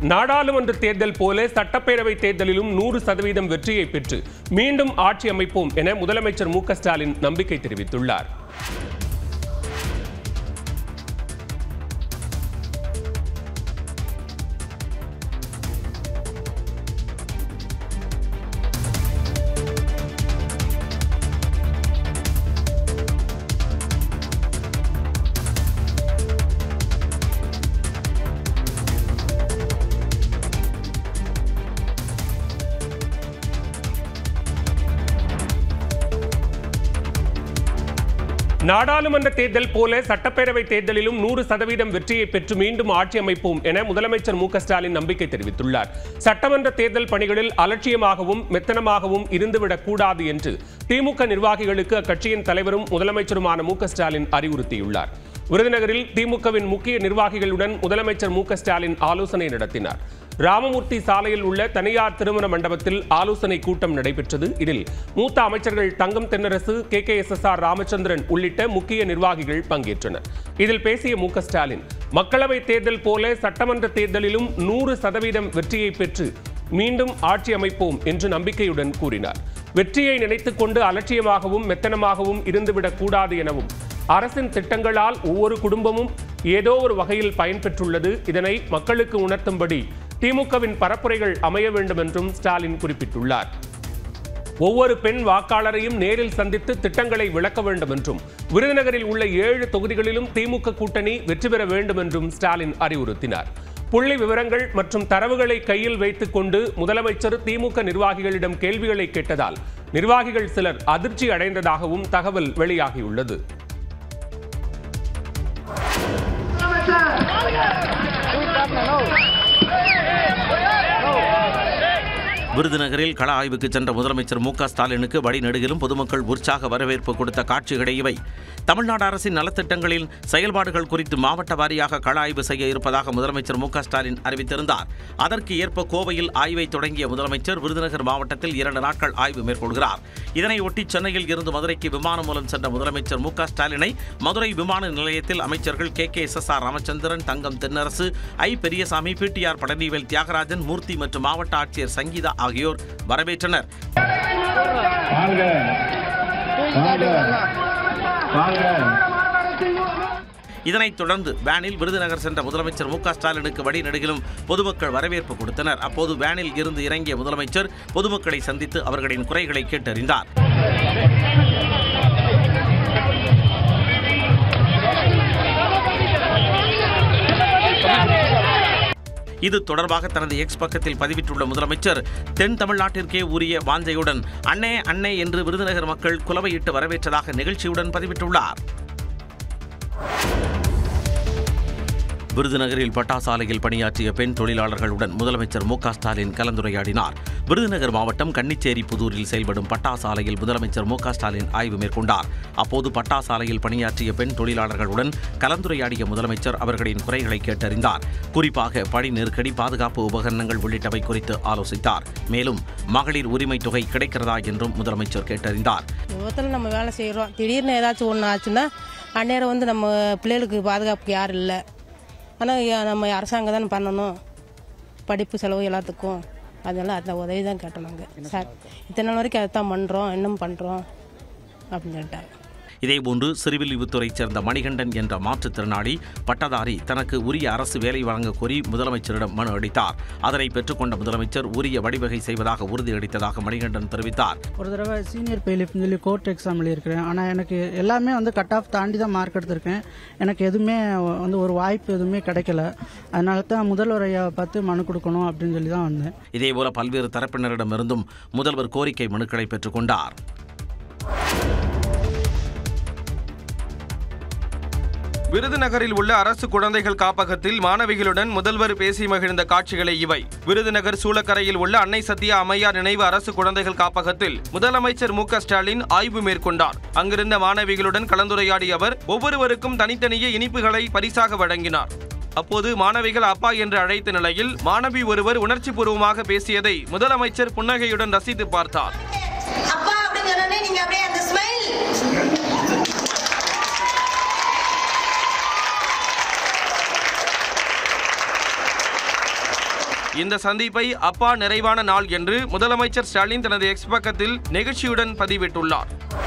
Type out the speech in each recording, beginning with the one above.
நாடாளுமன்ற தேர்தல் போல சட்டப்பேரவை தேர்தலிலும் நூறு சதவீதம் வெற்றியை பெற்று மீண்டும் ஆட்சி அமைப்போம் என முதலமைச்சர் மு க ஸ்டாலின் நம்பிக்கை தெரிவித்துள்ளார் நாடாளுமன்ற தேர்தல் போல சட்டப்பேரவை தேர்தலிலும் நூறு சதவீதம் வெற்றியை பெற்று மீண்டும் ஆட்சி அமைப்போம் என முதலமைச்சர் மு க ஸ்டாலின் நம்பிக்கை தெரிவித்துள்ளார் சட்டமன்ற தேர்தல் பணிகளில் அலட்சியமாகவும் மெத்தனமாகவும் இருந்துவிடக் கூடாது என்று திமுக நிர்வாகிகளுக்கு அக்கட்சியின் தலைவரும் முதலமைச்சருமான மு க ஸ்டாலின் அறிவுறுத்தியுள்ளார் விருதுநகரில் திமுகவின் முக்கிய நிர்வாகிகளுடன் முதலமைச்சர் மு க ஸ்டாலின் ஆலோசனை நடத்தினார் ராமமூர்த்தி சாலையில் உள்ள தனியார் திருமண மண்டபத்தில் ஆலோசனை கூட்டம் நடைபெற்றது இதில் மூத்த அமைச்சர்கள் Thangam Thennarasu K K S S R Ramachandran உள்ளிட்ட முக்கிய நிர்வாகிகள் பங்கேற்றனர் இதில் பேசிய மு க ஸ்டாலின் மக்களவை தேர்தல் போல சட்டமன்ற தேர்தலிலும் நூறு சதவீதம் வெற்றியை பெற்று மீண்டும் ஆட்சி அமைப்போம் என்று நம்பிக்கையுடன் கூறினார் வெற்றியை நினைத்துக் கொண்டு அலட்சியமாகவும் மெத்தனமாகவும் இருந்துவிடக் கூடாது எனவும் அரசின் திட்டங்களால் ஒவ்வொரு குடும்பமும் ஏதோ ஒரு வகையில் பயன்பெற்றுள்ளது இதனை மக்களுக்கு உணர்த்தும்படி திமுகவின் பரப்புரைகள் அமைய வேண்டும் என்றும் ஸ்டாலின் குறிப்பிட்டுள்ளார் ஒவ்வொரு பெண் வாக்காளரையும் நேரில் சந்தித்து திட்டங்களை விளக்க வேண்டும் என்றும் விருதுநகரில் உள்ள ஏழு தொகுதிகளிலும் திமுக கூட்டணி வெற்றி பெற வேண்டும் என்றும் ஸ்டாலின் அறிவுறுத்தினார் புள்ளி விவரங்கள் மற்றும் தரவுகளை கையில் வைத்துக் கொண்டு முதலமைச்சர் திமுக நிர்வாகிகளிடம் கேள்விகளை கேட்டதால் நிர்வாகிகள் சிலர் அதிர்ச்சி அடைந்ததாகவும் தகவல் வெளியாகியுள்ளது விருதுநகரில் கள ஆய்வுக்கு சென்ற முதலமைச்சர் மு க ஸ்டாலினுக்கு வழிநெடுகிலும் பொதுமக்கள் உற்சாக வரவேற்பு கொடுத்த காட்சிகளே இவை தமிழ்நாடு அரசின் நலத்திட்டங்களின் செயல்பாடுகள் குறித்து மாவட்ட வாரியாக கள ஆய்வு செய்ய இருப்பதாக முதலமைச்சர் மு க ஸ்டாலின் அறிவித்திருந்தார் அதற்கு ஏற்ப கோவையில் ஆய்வை தொடங்கிய முதலமைச்சர் விருதுநகர் மாவட்டத்தில் இரண்டு நாட்கள் ஆய்வு மேற்கொள்கிறார் இதனையொட்டி சென்னையில் இருந்து மதுரைக்கு விமானம் மூலம் சென்ற முதலமைச்சர் மு க ஸ்டாலினை மதுரை விமான நிலையத்தில் அமைச்சர்கள் K K S S R Ramachandran Thangam Thennarasu I Periyasamy PTR Palanivel Thiagarajan Moorthy மற்றும் மாவட்ட ஆட்சியர் சங்கீதா ஆகியோர் வரவேற்றனர் வாங்க வாங்க வாங்க இதனைத் தொடர்ந்து வேனில் விருதுநகர் சென்ற முதலமைச்சர் மு க ஸ்டாலினுக்கு வழிநெடுகிலும் பொதுமக்கள் வரவேற்பு கொடுத்தனர் அப்போது வேனில் இருந்து இறங்கிய முதலமைச்சர் பொதுமக்களை சந்தித்து அவர்களின் குறைகளை கேட்டறிந்தார் இது தொடர்பாக தனது எக்ஸ் பக்கத்தில் பதிவிட்டுள்ள முதலமைச்சர் தென் தமிழ்நாட்டிற்கே உரிய வாஞ்சையுடன் அண்ணே அண்ணே என்று விருதுநகர் மக்கள் குலவையிட்டு வரவேற்றதாக நிகழ்ச்சியுடன் பதிவிட்டுள்ளார் விருதுநகரில் பட்டாசாலையில் பணியாற்றிய பெண் தொழிலாளர்களுடன் முதலமைச்சர் மு க ஸ்டாலின் கலந்துரையாடினார் விருதுநகர் மாவட்டம் கன்னிச்சேரி புதூரில் செயல்படும் பட்டாசாலையில் முதலமைச்சர் மு க ஸ்டாலின் ஆய்வு மேற்கொண்டார் அப்போது பட்டாசாலையில் பணியாற்றிய பெண் தொழிலாளர்களுடன் கலந்துரையாடிய முதலமைச்சர் அவர்களின் குறைகளை கேட்டறிந்தார் குறிப்பாக பணி நெருக்கடி பாதுகாப்பு உபகரணங்கள் உள்ளிட்டவை குறித்து ஆலோசித்தார் மேலும் மகளிர் உரிமை தொகை கிடைக்கிறதா என்றும் முதலமைச்சர் கேட்டறிந்தார் விபத்தில் நம்ம வேலை செய்கிறோம் திடீர்னு ஏதாச்சும் ஒன்று ஆச்சுன்னா அந்நேரம் வந்து நம்ம பிள்ளைகளுக்கு பாதுகாப்புக்கு யாரும் இல்லை ஆனால் நம்ம அரசாங்கம் தானே பண்ணணும் படிப்பு செலவு எல்லாத்துக்கும் அதெல்லாம் அந்த உதவி தான் கேட்டோம் நாங்கள் சார் இத்தனை நாள் வரைக்கும் அதை தான் பண்ணுறோம் இன்னும் பண்ணுறோம் அப்படின்னு சொல்லிட்டாங்க இதேபோன்று சிறுவில்லிபுத்தூரைச் சேர்ந்த மணிகண்டன் என்ற மாற்றுத்திறனாளி பட்டதாரி தனக்கு உரிய அரசு வேலை வழங்கக் கோரி முதலமைச்சரிடம் மனு அளித்தார் அதனை பெற்றுக்கொண்ட முதலமைச்சர் உரிய வழிவகை செய்வதாக உறுதியளித்ததாக மணிகண்டன் தெரிவித்தார் ஒரு தடவை சீனியர் பெயிலிஃப்னு சொல்லி கோர்ட் எக்ஸாம் எழுதியிருக்கிறேன் ஆனால் எனக்கு எல்லாமே வந்து கட் ஆஃப் தாண்டி தான் மார்க் எடுத்திருக்கேன் எனக்கு எதுவுமே வந்து ஒரு வாய்ப்பு எதுவுமே கிடைக்கல அதனால தான் முதல்வர் ஐயா பார்த்து மனு கொடுக்கணும் அப்படின்னு சொல்லி தான் வந்தேன் இதேபோல பல்வேறு தரப்பினரிடமிருந்தும் முதல்வர் கோரிக்கை மனுக்களை பெற்றுக்கொண்டார் விருதுநகரில் உள்ள அரசு குழந்தைகள் காப்பகத்தில் மாணவிகளுடன் முதல்வர் பேசி மகிழ்ந்த காட்சிகளை இவை விருதுநகர் சூளக்கரையில் உள்ள அன்னை சத்யா அம்மையார் நினைவு அரசு குழந்தைகள் காப்பகத்தில் முதலமைச்சர் மு க ஸ்டாலின் ஆய்வு மேற்கொண்டார் அங்கிருந்த மாணவிகளுடன் கலந்துரையாடிய அவர் ஒவ்வொருவருக்கும் தனித்தனியே இனிப்புகளை பரிசாக வழங்கினார் அப்போது மாணவிகள் அப்பா என்று அழைத்த நிலையில் மாணவி ஒருவர் உணர்ச்சிபூர்வமாக பேசியதை முதலமைச்சர் புன்னகையுடன் ரசித்து பார்த்தார் அப்பா அப்படின்னு சொன்னோடனே நீங்க அப்படியே அந்த ஸ்மைல் இந்த சந்திப்பை அப்பா நிறைவான நாள் என்று முதலமைச்சர் ஸ்டாலின் தனது எக்ஸ் பக்கத்தில் நெகிழ்ச்சியுடன் பதிவிட்டுள்ளார்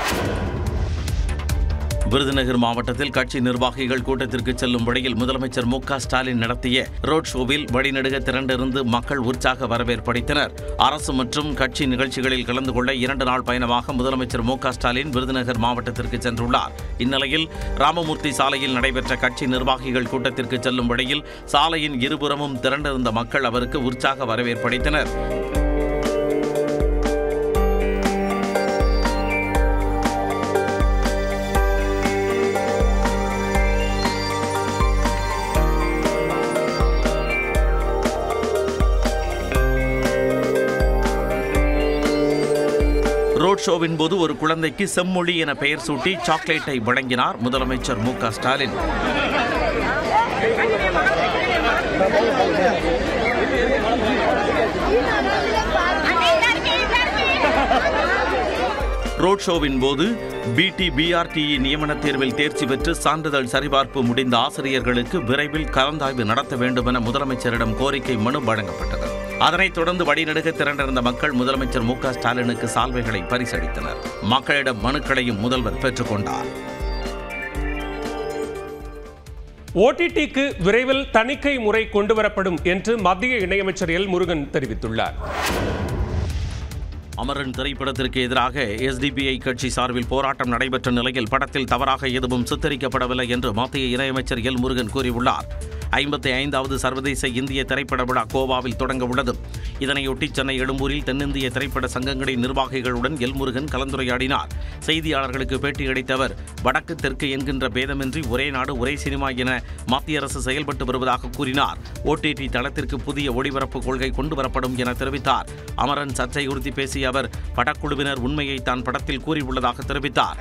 விருதுநகர் மாவட்டத்தில் கட்சி நிர்வாகிகள் கூட்டத்திற்கு செல்லும் வழியில் முதலமைச்சர் மு க ஸ்டாலின் நடத்திய ரோட் ஷோவில் வழிநெடுக திரண்டிருந்து மக்கள் உற்சாக வரவேற்பளித்தனர் அரசு மற்றும் கட்சி நிகழ்ச்சிகளில் கலந்து கொள்ள இரண்டு நாள் பயணமாக முதலமைச்சர் மு க ஸ்டாலின் விருதுநகர் மாவட்டத்திற்கு சென்றுள்ளார் இந்நிலையில் ராமமூர்த்தி சாலையில் நடைபெற்ற கட்சி நிர்வாகிகள் கூட்டத்திற்கு செல்லும் வழியில் சாலையின் இருபுறமும் திரண்டிருந்த மக்கள் அவருக்கு உற்சாக வரவேற்பளித்தனர் ரோட் ஷோவின் போது ஒரு குழந்தைக்கு செம்மொழி என பெயர் சூட்டி சாக்லேட்டை வழங்கினார் முதலமைச்சர் மு க ஸ்டாலின் ரோட் ஷோவின் போது பிடி பிஆர்டிஇ நியமன தேர்வில் தேர்ச்சி பெற்று சான்றிதழ் சரிபார்ப்பு முடிந்த ஆசிரியர்களுக்கு விரைவில் கலந்தாய்வு நடத்த வேண்டும் என முதலமைச்சரிடம் கோரிக்கை மனு வழங்கப்பட்டது அதனைத் தொடர்ந்து வழிநெடுக திரண்டிருந்த மக்கள் முதலமைச்சர் மு க ஸ்டாலினுக்கு சால்வைகளை பரிசளித்தனர் மக்களிடம் மனுக்களையும் முதல்வர் பெற்றுக்கொண்டார் ஓடிடிக்கு விரைவில் தணிக்கை முறை கொண்டுவரப்படும் என்று மத்திய இணையமைச்சர் எல் முருகன் தெரிவித்துள்ளார் அமரன் திரைப்படத்திற்கு எதிராக எஸ்டிபிஐ கட்சி சார்பில் போராட்டம் நடைபெற்ற நிலையில் படத்தில் தவறாக எதுவும் சித்தரிக்கப்படவில்லை என்று மத்திய இணையமைச்சர் எல் முருகன் கூறியுள்ளார் ஐம்பத்தி ஐந்தாவது சர்வதேச இந்திய திரைப்பட விழா கோவாவில் தொடங்க உள்ளது இதனையொட்டி சென்னை எழும்பூரில் தென்னிந்திய திரைப்பட சங்கங்களின் நிர்வாகிகளுடன் எல் முருகன் கலந்துரையாடினார் செய்தியாளர்களுக்கு பேட்டியளித்த அவர் வடக்கு தெற்கு என்கின்ற பேதமின்றி ஒரே நாடு ஒரே சினிமா என மத்திய அரசு செயல்பட்டு வருவதாக கூறினார் ஓடிடி தளத்திற்கு புதிய ஒளிபரப்பு கொள்கை கொண்டு வரப்படும் என தெரிவித்தார் அமரன் சர்ச்சையுறுத்தி பேசிய அவர் படக்குழுவினர் உண்மையை தான் படத்தில் கூறியுள்ளதாக தெரிவித்தார்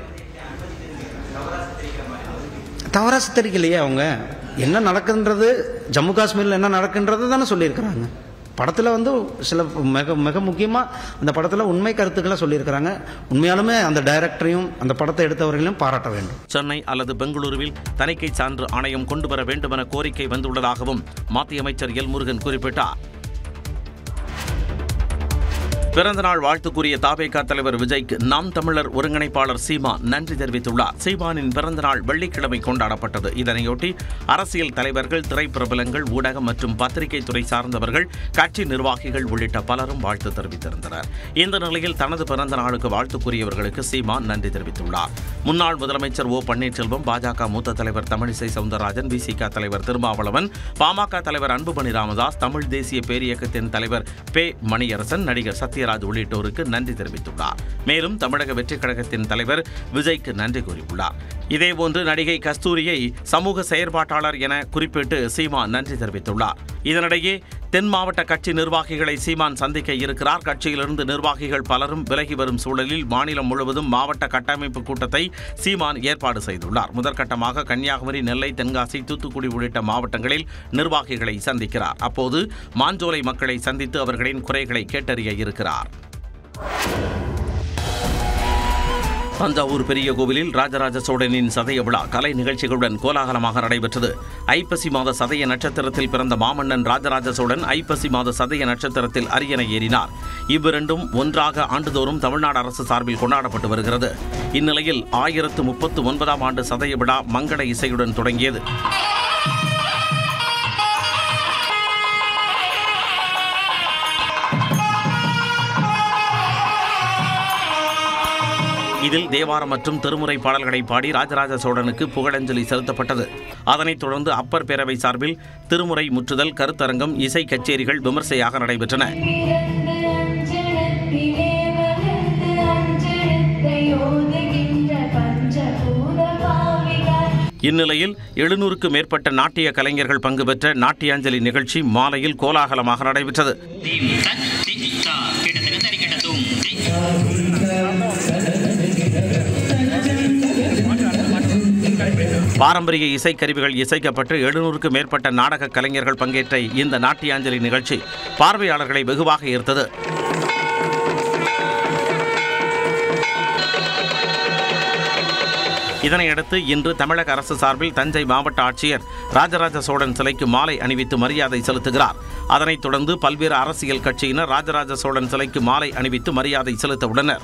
தவறாக சித்தரிக்கலையே அவங்க என்ன நடக்குன்றது ஜம்மு காஷ்மீரில் என்ன நடக்குன்றது தானே சொல்லியிருக்கிறாங்க படத்தில் வந்து சில மிக மிக முக்கியமாக அந்த படத்தில் உண்மை கருத்துக்களை சொல்லியிருக்கிறாங்க உண்மையாலுமே அந்த டைரக்டரையும் அந்த படத்தை எடுத்தவர்களையும் பாராட்ட வேண்டும் சென்னை அல்லது பெங்களூருவில் தணிக்கை சான்று ஆணையம் கொண்டு வர வேண்டும் என கோரிக்கை வந்துள்ளதாகவும் மத்திய அமைச்சர் எல் முருகன் குறிப்பிட்டார் பிறந்தநாள் வாழ்த்து கூறிய தாவேகா தலைவர் விஜய்க்கு நாம் தமிழர் ஒருங்கிணைப்பாளர் சீமா நன்றி தெரிவித்துள்ளார் சீமானின் பிறந்தநாள் வெள்ளிக்கிழமை கொண்டாடப்பட்டது இதனையொட்டி அரசியல் தலைவர்கள் திரைப்பிரபலங்கள் ஊடகம் மற்றும் பத்திரிகை துறை சார்ந்தவர்கள் கட்சி நிர்வாகிகள் உள்ளிட்ட பலரும் வாழ்த்து தெரிவித்திருந்தனர் இந்த நிலையில் தனது பிறந்த நாளுக்கு வாழ்த்து கூறியவர்களுக்கு சீமா நன்றி தெரிவித்துள்ளார் முன்னாள் முதலமைச்சர் ஓ பன்னீர்செல்வம் பாஜக மூத்த தலைவர் தமிழிசை சவுந்தரராஜன் விசிக தலைவர் திருமாவளவன் பாமக தலைவர் அன்புமணி ராமதாஸ் தமிழ் தேசிய பேரியக்கத்தின் தலைவர் பே மணியரசன் நடிகர் சத்யராஜ் உள்ளிட்டோருக்கு நன்றி தெரிவித்துள்ளார் மேலும் தமிழக வெற்றிக் கழகத்தின் தலைவர் விஜய்க்கு நன்றி கூறியுள்ளார் இதேபோன்று நடிகை கஸ்தூரியை சமூக செயற்பாட்டாளர் என குறிப்பிட்டு சீமான் நன்றி தெரிவித்துள்ளார் இதனிடையே தென் மாவட்ட கட்சி நிர்வாகிகளை சீமான் சந்திக்க இருக்கிறார் கட்சியிலிருந்து நிர்வாகிகள் பலரும் விலகி வரும் சூழலில் மாநிலம் முழுவதும் மாவட்ட கட்டமைப்பு கூட்டத்தை சீமான் ஏற்பாடு செய்துள்ளார் முதற்கட்டமாக கன்னியாகுமரி நெல்லை தென்காசி தூத்துக்குடி உள்ளிட்ட மாவட்டங்களில் நிர்வாகிகளை சந்திக்கிறார் அப்போது மாஞ்சோலை மக்களை சந்தித்து அவர்களின் குறைகளை கேட்டறிய இருக்கிறார் தஞ்சாவூர் பெரிய கோவிலில் ராஜராஜ சோழனின் சதய விழா கலை நிகழ்ச்சிகளுடன் கோலாகலமாக நடைபெற்றது ஐப்பசி மாத சதய நட்சத்திரத்தில் பிறந்த மாமன்னன் ராஜராஜ சோழன் ஐப்பசி மாத சதய நட்சத்திரத்தில் அரியணை ஏறினார் இவ்விரண்டும் ஒன்றாக ஆண்டுதோறும் தமிழ்நாடு அரசு சார்பில் கொண்டாடப்பட்டு வருகிறது இந்நிலையில் ஆயிரத்து முப்பத்து ஒன்பதாம் ஆண்டு சதய விழா மங்கள இசையுடன் தொடங்கியது இதில் தேவாரம் மற்றும் திருமுறை பாடல்களை பாடி ராஜராஜ சோழனுக்கு புகழஞ்சலி செலுத்தப்பட்டது அதனைத் தொடர்ந்து அப்பர் பேரவை சார்பில் திருமுறை முற்றுதல் கருத்தரங்கம் இசை கச்சேரிகள் விமர்சையாக நடைபெற்றன இந்நிலையில் எழுநூறுக்கு மேற்பட்ட நாட்டிய கலைஞர்கள் பங்கு பெற்ற நாட்டியாஞ்சலி நிகழ்ச்சி மாலையில் கோலாகலமாக நடைபெற்றது பாரம்பரிய இசைக்கருவிகள் இசைக்கப்பட்டு எழுநூறுக்கு மேற்பட்ட நாடக கலைஞர்கள் பங்கேற்ற இந்த நாட்டியாஞ்சலி நிகழ்ச்சி பார்வையாளர்களை வெகுவாக ஈர்த்தது இதனையடுத்து இன்று தமிழக அரசு சார்பில் தஞ்சை மாவட்ட ஆட்சியர் ராஜராஜ சோழன் சிலைக்கு மாலை அணிவித்து மரியாதை செலுத்துகிறார் அதனைத் தொடர்ந்து பல்வேறு அரசியல் கட்சியினர் ராஜராஜ சோழன் சிலைக்கு மாலை அணிவித்து மரியாதை செலுத்த உள்ளனர்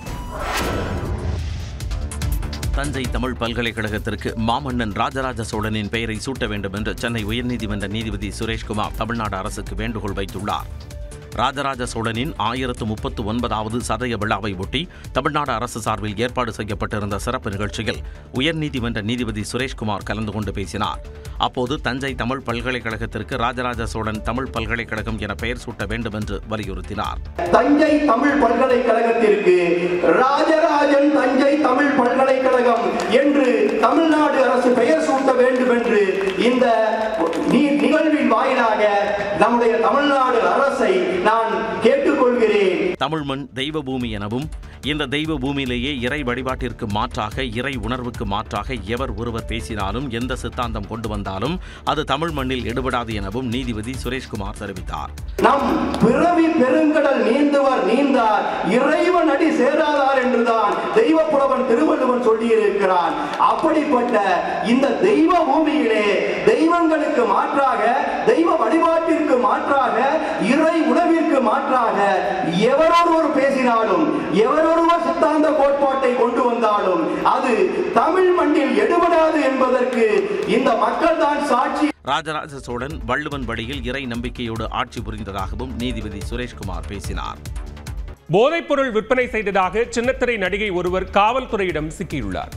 தஞ்சை தமிழ் பல்கலைக்கழகத்திற்கு மாமன்னன் ராஜராஜ சோழனின் பெயரை சூட்ட வேண்டும் என்று சென்னை உயர்நீதிமன்ற நீதிபதி சுரேஷ்குமார் தமிழ்நாடு அரசுக்கு வேண்டுகோள் வைத்துள்ளார் ராஜராஜ சோழனின் ஆயிரத்து முப்பத்து ஒன்பதாவது சதய விழாவை ஒட்டி தமிழ்நாடு அரசு சார்பில் ஏற்பாடு செய்யப்பட்டிருந்த சிறப்பு நிகழ்ச்சியில் உயர்நீதிமன்ற நீதிபதி சுரேஷ்குமார் கலந்து கொண்டு பேசினார் அப்போது தஞ்சை தமிழ் பல்கலைக்கழகத்திற்கு ராஜராஜ சோழன் தமிழ் பல்கலைக்கழகம் என பெயர் சூட்ட வேண்டும் என்று வலியுறுத்தினார் தஞ்சை தமிழ் பல்கலைக்கழகத்திற்கு ராஜராஜன் தஞ்சை தமிழ் பல்கலைக்கழகம் என்று தமிழ்நாடு அரசு பெயர் சூட்ட வேண்டும் என்று இந்த நி- நிகழ்வின் வாயிலாக நம்முடைய தமிழ்நாடு அரசை நான் கேட்டுக்கொள்கிறேன் தமிழ் மண் தெய்வ பூமி எனவும் இந்த தெய்வ பூமியிலேயே இறை வழிபாட்டிற்கு மாற்றாக இறை உணர்வுக்கு மாற்றாக எவர் ஒருவர் பேசினாலும் எந்த சித்தாந்தம் கொண்டு வந்தாலும் அது தமிழ் மண்ணில் எடுபடாது எனவும் நீதிபதி சுரேஷ்குமார் தெரிவித்தார் நம் பிறவி பெருங்கடல் நீந்துவர் நீந்தார் இறைவன் அடி சேராதார் என்றுதான் தெய்வ புலவன் திருவள்ளுவன் சொல்லியிருக்கிறான் அப்படிப்பட்ட இந்த தெய்வ பூமியிலே தெய்வங்களுக்கு மாற்றாக தெய்வ வழிபாட்டிற்கு மாற்றாக இறை உணவிற்கு மாற்றாக எவரொருவர் பேசினாலும் எவரொருவர் சித்தாந்த கோட்பாட்டை கொண்டு வந்தாலும் அது தமிழ் மண்ணில் எடுபடாது என்பதற்கு இந்த மக்கள் தான் சாட்சி ராஜராஜ சோழன் வள்ளுவன் வழியில் இறை நம்பிக்கையோடு ஆட்சி புரிந்ததாகவும் நீதிபதி சுரேஷ்குமார் பேசினார் போதைப்பொருள் விற்பனை செய்ததாக சின்னத்திரை நடிகை ஒருவர் காவல்துறையிடம் சிக்கியுள்ளார்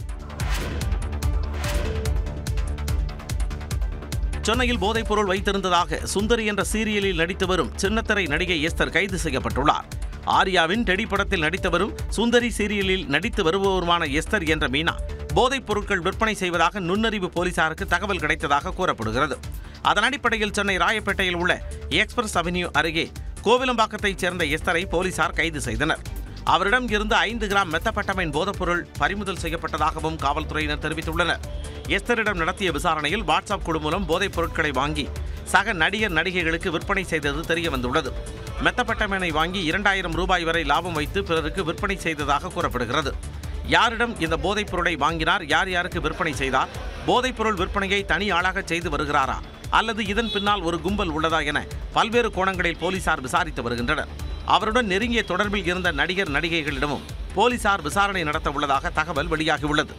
சென்னையில் போதைப்பொருள் வைத்திருந்ததாக சுந்தரி என்ற சீரியலில் நடித்து வரும் சின்னத்திரை நடிகை எஸ்தர் கைது செய்யப்பட்டுள்ளார் ஆர்யாவின் டெடி படத்தில் நடித்தவரும் சுந்தரி சீரியலில் நடித்து வருபவருமான எஸ்தர் என்ற மீனா போதைப் பொருட்கள் விற்பனை செய்வதாக நுண்ணறிவு போலீசாருக்கு தகவல் கிடைத்ததாக கூறப்படுகிறது அதன் அடிப்படையில் சென்னை ராயப்பேட்டையில் உள்ள எக்ஸ்பிரஸ் அவென்யூ அருகே கோவிலம்பாக்கத்தைச் சேர்ந்த எஸ்தரை போலீசார் கைது செய்தனர் அவரிடம் இருந்து ஐந்து கிராம் மெத்தப்பட்டமைன் போதைப்பொருள் பறிமுதல் செய்யப்பட்டதாகவும் காவல்துறையினர் தெரிவித்துள்ளனர் எஸ்தரிடம் நடத்திய விசாரணையில் வாட்ஸ்அப் குழு மூலம் போதைப் பொருட்களை வாங்கி சக நடிகர் நடிகைகளுக்கு விற்பனை செய்தது தெரிய வந்துள்ளது மெத்தப்பட்டமேனை வாங்கி இரண்டாயிரம் ரூபாய் வரை லாபம் வைத்து பிறருக்கு விற்பனை செய்ததாக கூறப்படுகிறது யாரிடம் இந்த போதைப் பொருளை வாங்கினார் யார் யாருக்கு விற்பனை செய்தார் போதைப் பொருள் விற்பனையை தனி ஆளாக செய்து வருகிறாரா அல்லது இதன் பின்னால் ஒரு கும்பல் உள்ளதா என பல்வேறு கோணங்களில் போலீசார் விசாரித்து வருகின்றனர் அவருடன் நெருங்கிய தொடர்பில் இருந்த நடிகர் நடிகைகளிடமும் போலீசார் விசாரணை நடத்த உள்ளதாக தகவல் வெளியாகியுள்ளது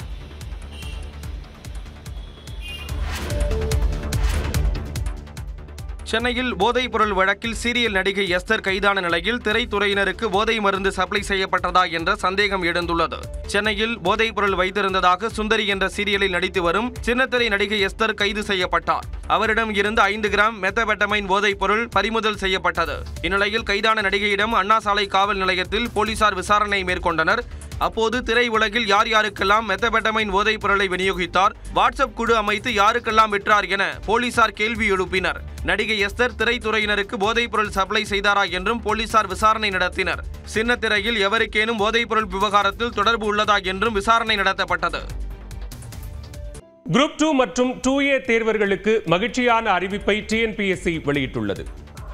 சென்னையில் போதைப் பொருள் வழக்கில் சீரியல் நடிகை எஸ்தர் கைதான நிலையில் திரைத்துறையினருக்கு போதை மருந்து சப்ளை செய்யப்பட்டதா என்ற சந்தேகம் எழுந்துள்ளது சென்னையில் போதைப் பொருள் வைத்திருந்ததாக சுந்தரி என்ற சீரியலில் நடித்து வரும் சின்னத்திரை நடிகை எஸ்தர் கைது செய்யப்பட்டார் அவரிடம் இருந்து ஐந்து கிராம் மெத்தபெட்டமைன் போதைப் பொருள் பறிமுதல் செய்யப்பட்டது இந்நிலையில் கைதான நடிகையிடம் அண்ணா சாலை காவல் நிலையத்தில் போலீசார் விசாரணை மேற்கொண்டனர் அப்போது திரை உலகில் யார் யாருக்கெல்லாம் மெத்தபெட்டமைன் போதைப் பொருளை விநியோகித்தார் வாட்ஸ்அப் குழு அமைத்து யாருக்கெல்லாம் விற்றார் என போலீசார் கேள்வி எழுப்பினர் நடிகை எஸ்தர் திரைத்துறையினருக்கு போதைப் பொருள் சப்ளை செய்தாரா என்றும் போலீசார் விசாரணை நடத்தினர் சின்ன திரையில் எவருக்கேனும் போதைப் பொருள் விவகாரத்தில் தொடர்பு உள்ளதா என்றும் விசாரணை நடத்தப்பட்டது குரூப் டூ மற்றும் டூ ஏ தேர்வர்களுக்கு மகிழ்ச்சியான அறிவிப்பை டிஎன்பிஎஸ்சி வெளியிட்டுள்ளது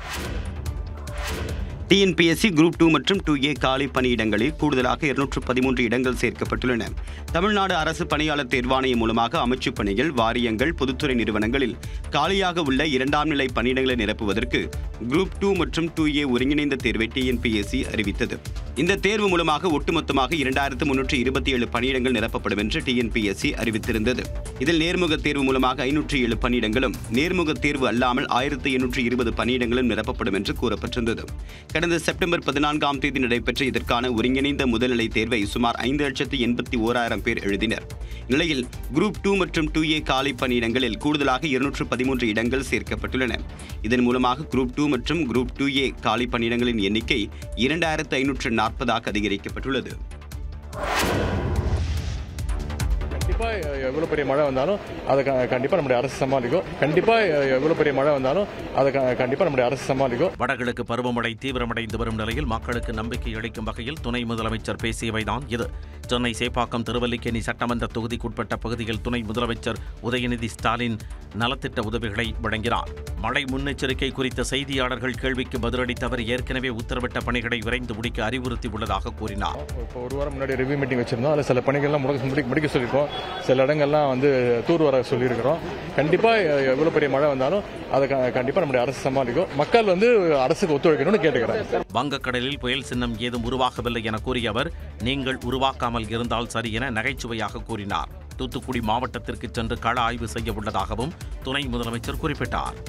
டிஎன்பிஎஸ்சி குரூப் டூ மற்றும் டூ ஏ காலி பணியிடங்களில் கூடுதலாக இருநூற்று பதிமூன்று இடங்கள் சேர்க்கப்பட்டுள்ளன தமிழ்நாடு அரசு பணியாளர் தேர்வாணையம் மூலமாக அமைச்சுப் பணிகள் வாரியங்கள் பொதுத்துறை நிறுவனங்களில் காலியாக உள்ள இரண்டாம் நிலை பணியிடங்களை நிரப்புவதற்கு குரூப் டூ மற்றும் டூ ஏ ஒருங்கிணைந்த தேர்வை டிஎன்பிஎஸ்சி அறிவித்தது இந்த தேர்வு மூலமாக ஒட்டுமொத்தமாக இரண்டாயிரத்து முன்னூற்று இருபத்தி ஏழு பணியிடங்கள் நிரப்பப்படும் என்று டிஎன்பிஎஸ்சி அறிவித்திருந்தது இதில் நேர்முக தேர்வு மூலமாக ஐநூற்று ஏழு பணியிடங்களும் நேர்முக தேர்வு அல்லாமல் ஆயிரத்து எண்ணூற்று இருபது பணியிடங்களும் நிரப்பப்படும் என்று கூறப்பட்டிருந்தது கடந்த செப்டம்பர் பதினான்காம் தேதி நடைபெற்ற இதற்கான ஒருங்கிணைந்த முதல்நிலை தேர்வை சுமார் ஐந்து லட்சத்து எண்பத்தி ஓராயிரம் பேர் எழுதினர் நிலையில் குரூப் டூ மற்றும் டூ ஏ காலி பணியிடங்களில் கூடுதலாக இருநூற்று பதிமூன்று இடங்கள் சேர்க்கப்பட்டுள்ளன இதன் மூலமாக குரூப் டூ மற்றும் குரூப் டூ ஏ காலி பணியிடங்களின் எண்ணிக்கை இரண்டாயிரத்து ஐநூற்று நாற்பதாக அதிகரிக்கப்பட்டுள்ளது கண்டிப்பா எவ்வளவு பெரிய மழை வந்தாலும் அதை க- கண்டிப்பா நம்முடைய அரசு சமாளிக்கும் கண்டிப்பா எவ்வளவு பெரிய மழை வந்தாலும் அதை க- கண்டிப்பா நம்முடைய அரசு சமாளிக்கும் வடகிழக்கு பருவமழை தீவிரமடைந்து வரும் நிலையில் மக்களுக்கு நம்பிக்கை அளிக்கும் வகையில் துணை முதலமைச்சர் பேசியவைதான் இது சென்னை சேப்பாக்கம் திருவல்லிக்கேணி சட்டமன்ற தொகுதிக்குட்பட்ட பகுதியில் துணை முதலமைச்சர் உதயநிதி ஸ்டாலின் நலத்திட்ட உதவிகளை வழங்கினார் மழை முன்னெச்சரிக்கை குறித்த செய்தியாளர்கள் கேள்விக்கு பதிலளித்த அவர் ஏற்கனவே உத்தரவிட்ட பணிகளை விரைந்து முடிக்க அறிவுறுத்தியுள்ளதாக கூறினார் இப்போ ஒரு வாரம் முன்னாடி ரிவ்யூ மீட்டிங் வச்சிருந்தோம் அதில் சில பணிகள்லாம் முடக்க முடி- முடிக்க சொல்லியிருக்கோம் சில இடங்கள்லாம் வந்து தூர் வர சொல்லியிருக்கிறோம் கண்டிப்பா எவ்வளவு பெரிய மழை வந்தாலும் அதை க- கண்டிப்பா நம்முடைய அரசு சமாளிக்கும் மக்கள் வந்து அரசுக்கு ஒத்துழைக்கணும்னு கேட்டுக்கிறேன் வங்கக்கடலில் புயல் சின்னம் ஏதும் உருவாகவில்லை என கூறிய அவர் நீங்கள் உருவாக்காமல் இருந்தால் சரி என நகைச்சுவையாக கூறினார் தூத்துக்குடி மாவட்டத்திற்கு சென்று கள ஆய்வு செய்ய உள்ளதாகவும் துணை முதலமைச்சர் குறிப்பிட்டார்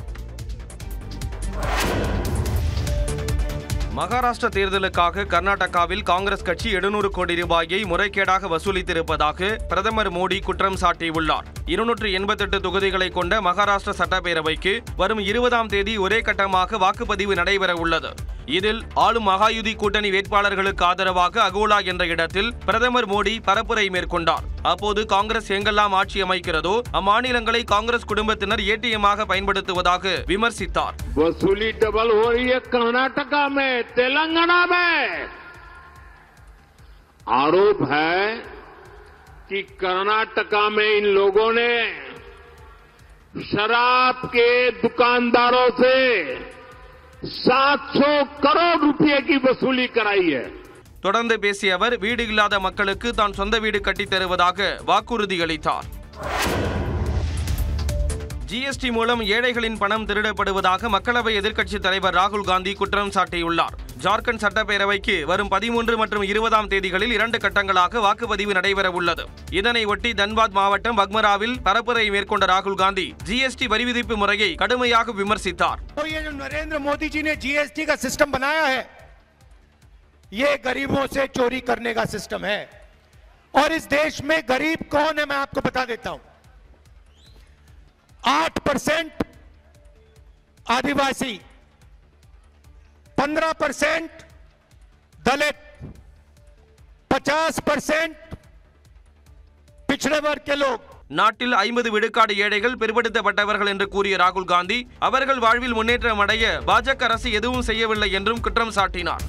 மகாராஷ்டிர தேர்தலுக்காக கர்நாடகாவில் காங்கிரஸ் கட்சி 700 கோடி ரூபாயை முறைகேடாக வசூலித்திருப்பதாக பிரதமர் மோடி குற்றம் சாட்டியுள்ளார் இருநூற்று எண்பத்தெட்டு தொகுதிகளை கொண்ட மகாராஷ்டிர சட்டப்பேரவைக்கு வரும் இருபதாம் தேதி ஒரே கட்டமாக வாக்குப்பதிவு நடைபெற உள்ளது இதில் ஆளும் மகாயுதி கூட்டணி வேட்பாளர்களுக்கு ஆதரவாக அகோலா என்ற இடத்தில் பிரதமர் மோடி பரப்புரை மேற்கொண்டார் அப்போது காங்கிரஸ் எங்கெல்லாம் ஆட்சி அமைக்கிறதோ அம்மாநிலங்களை காங்கிரஸ் குடும்பத்தினர் ஏடிஎம்மாக பயன்படுத்துவதாக விமர்சித்தார் वसूली डबल हो रही है कर्नाटका में तेलंगाना में आरोप है कि कर्नाटका में इन लोगों ने शराब के दुकानदारों से 700 करोड़ रुपए की वसूली कराई है தொடர்ந்து பேசிய அவர் வீடு இல்லாத மக்களுக்கு தான் சொந்த வீடு கட்டித் தருவதாக வாக்குறுதி அளித்தார் ஜிஎஸ்டி மூலம் ஏழைகளின் பணம் திருடப்படுவதாக மக்களவை எதிர்க்கட்சித் தலைவர் ராகுல் காந்தி குற்றம் சாட்டியுள்ளார் ஜார்க்கண்ட் சட்டப்பேரவைக்கு வரும் பதிமூன்று மற்றும் இருபதாம் தேதிகளில் இரண்டு கட்டங்களாக வாக்குப்பதிவு நடைபெற உள்ளது இதனை ஒட்டி தன்பாத் மாவட்டம் பக்மராவில் பரப்புரை மேற்கொண்ட ராகுல் காந்தி ஜிஎஸ்டி வரி விதிப்பு முறையை கடுமையாக விமர்சித்தார் तो ये जो नरेंद्र मोदी जी ने जीएसटी का सिस्टम बनाया है ये गरीबों से चोरी करने का सिस्टम है और इस देश में गरीब कौन है मैं आपको बता देता हूं आठ परसेंट आदिवासी पंद्रह परसेंट दलित पचास परसेंट पिछड़े वर्ग के लोग நாட்டில் ஐம்பது விழுக்காடு ஏழைகள் பிற்படுத்தப்பட்டவர்கள் என்று கூறிய ராகுல் காந்தி அவர்கள் வாழ்வில் முன்னேற்றம் அடைய பாஜக அரசு எதுவும் செய்யவில்லை என்றும் குற்றம் சாட்டினார்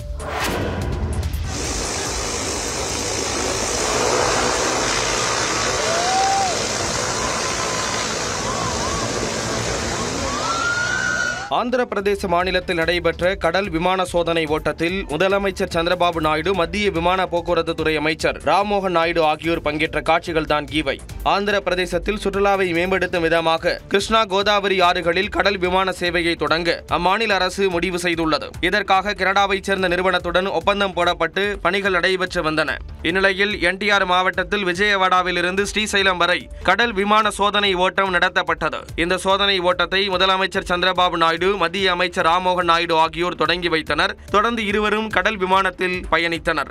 ஆந்திர பிரதேச மாநிலத்தில் நடைபெற்ற கடல் விமான சோதனை ஓட்டத்தில் முதலமைச்சர் சந்திரபாபு நாயுடு மத்திய விமான போக்குவரத்து துறை அமைச்சர் ராம்மோகன் நாயுடு ஆகியோர் பங்கேற்ற காட்சிகள் தான் இவை ஆந்திர பிரதேசத்தில் சுற்றுலாவை மேம்படுத்தும் விதமாக கிருஷ்ணா கோதாவரி ஆறுகளில் கடல் விமான சேவையை தொடங்க அம்மாநில அரசு முடிவு செய்துள்ளது இதற்காக கனடாவைச் சேர்ந்த நிறுவனத்துடன் ஒப்பந்தம் போடப்பட்டு பணிகள் நடைபெற்று வந்தன இந்நிலையில் என்டிஆர் மாவட்டத்தில் விஜயவாடாவில் இருந்து ஸ்ரீசைலம் வரை கடல் விமான சோதனை ஓட்டம் நடத்தப்பட்டது இந்த சோதனை ஓட்டத்தை முதலமைச்சர் சந்திரபாபு நாயுடு மத்திய அமைச்சர் ராம்மோகன் நாயுடு ஆகியோர் தொடங்கி வைத்தனர் தொடர்ந்து இருவரும் கடல் விமானத்தில் பயணித்தனர்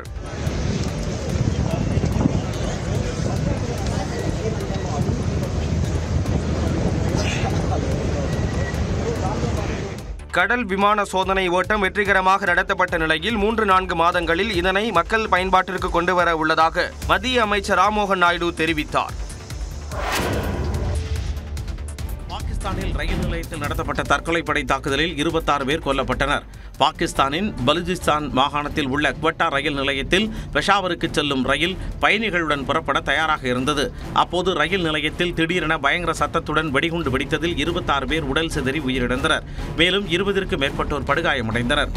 கடல் விமான சோதனை ஓட்டம் வெற்றிகரமாக நடத்தப்பட்ட நிலையில் மூன்று நான்கு மாதங்களில் இதனை மக்கள் பயன்பாட்டிற்கு கொண்டு வர உள்ளதாக மத்திய அமைச்சர் ராம்மோகன் நாயுடு தெரிவித்தார் பாகிஸ்தானில் ரயில் நிலையத்தில் நடத்தப்பட்ட தற்கொலைப்படை தாக்குதலில் இருபத்தாறு பேர் கொல்லப்பட்டனர் பாகிஸ்தானின் பலுஜிஸ்தான் மாகாணத்தில் உள்ள குவட்டா ரயில் நிலையத்தில் பெஷாவருக்கு செல்லும் ரயில் பயணிகளுடன் புறப்பட தயாராக இருந்தது அப்போது ரயில் நிலையத்தில் திடீரென பயங்கர சத்தத்துடன் வெடிகுண்டு வெடித்ததில் இருபத்தாறு பேர் உடல் சிதறி உயிரிழந்தனர் மேலும் இருபதிற்கும் மேற்பட்டோர் படுகாயமடைந்தனர்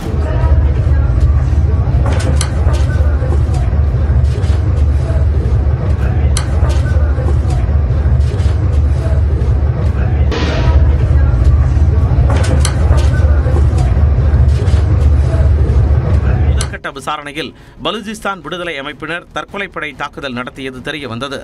முதற்கட்ட விசாரணையில் பலுஜிஸ்தான் விடுதலை அமைப்பினர் தற்கொலைப்படை தாக்குதல் நடத்தியது தெரிய வந்தது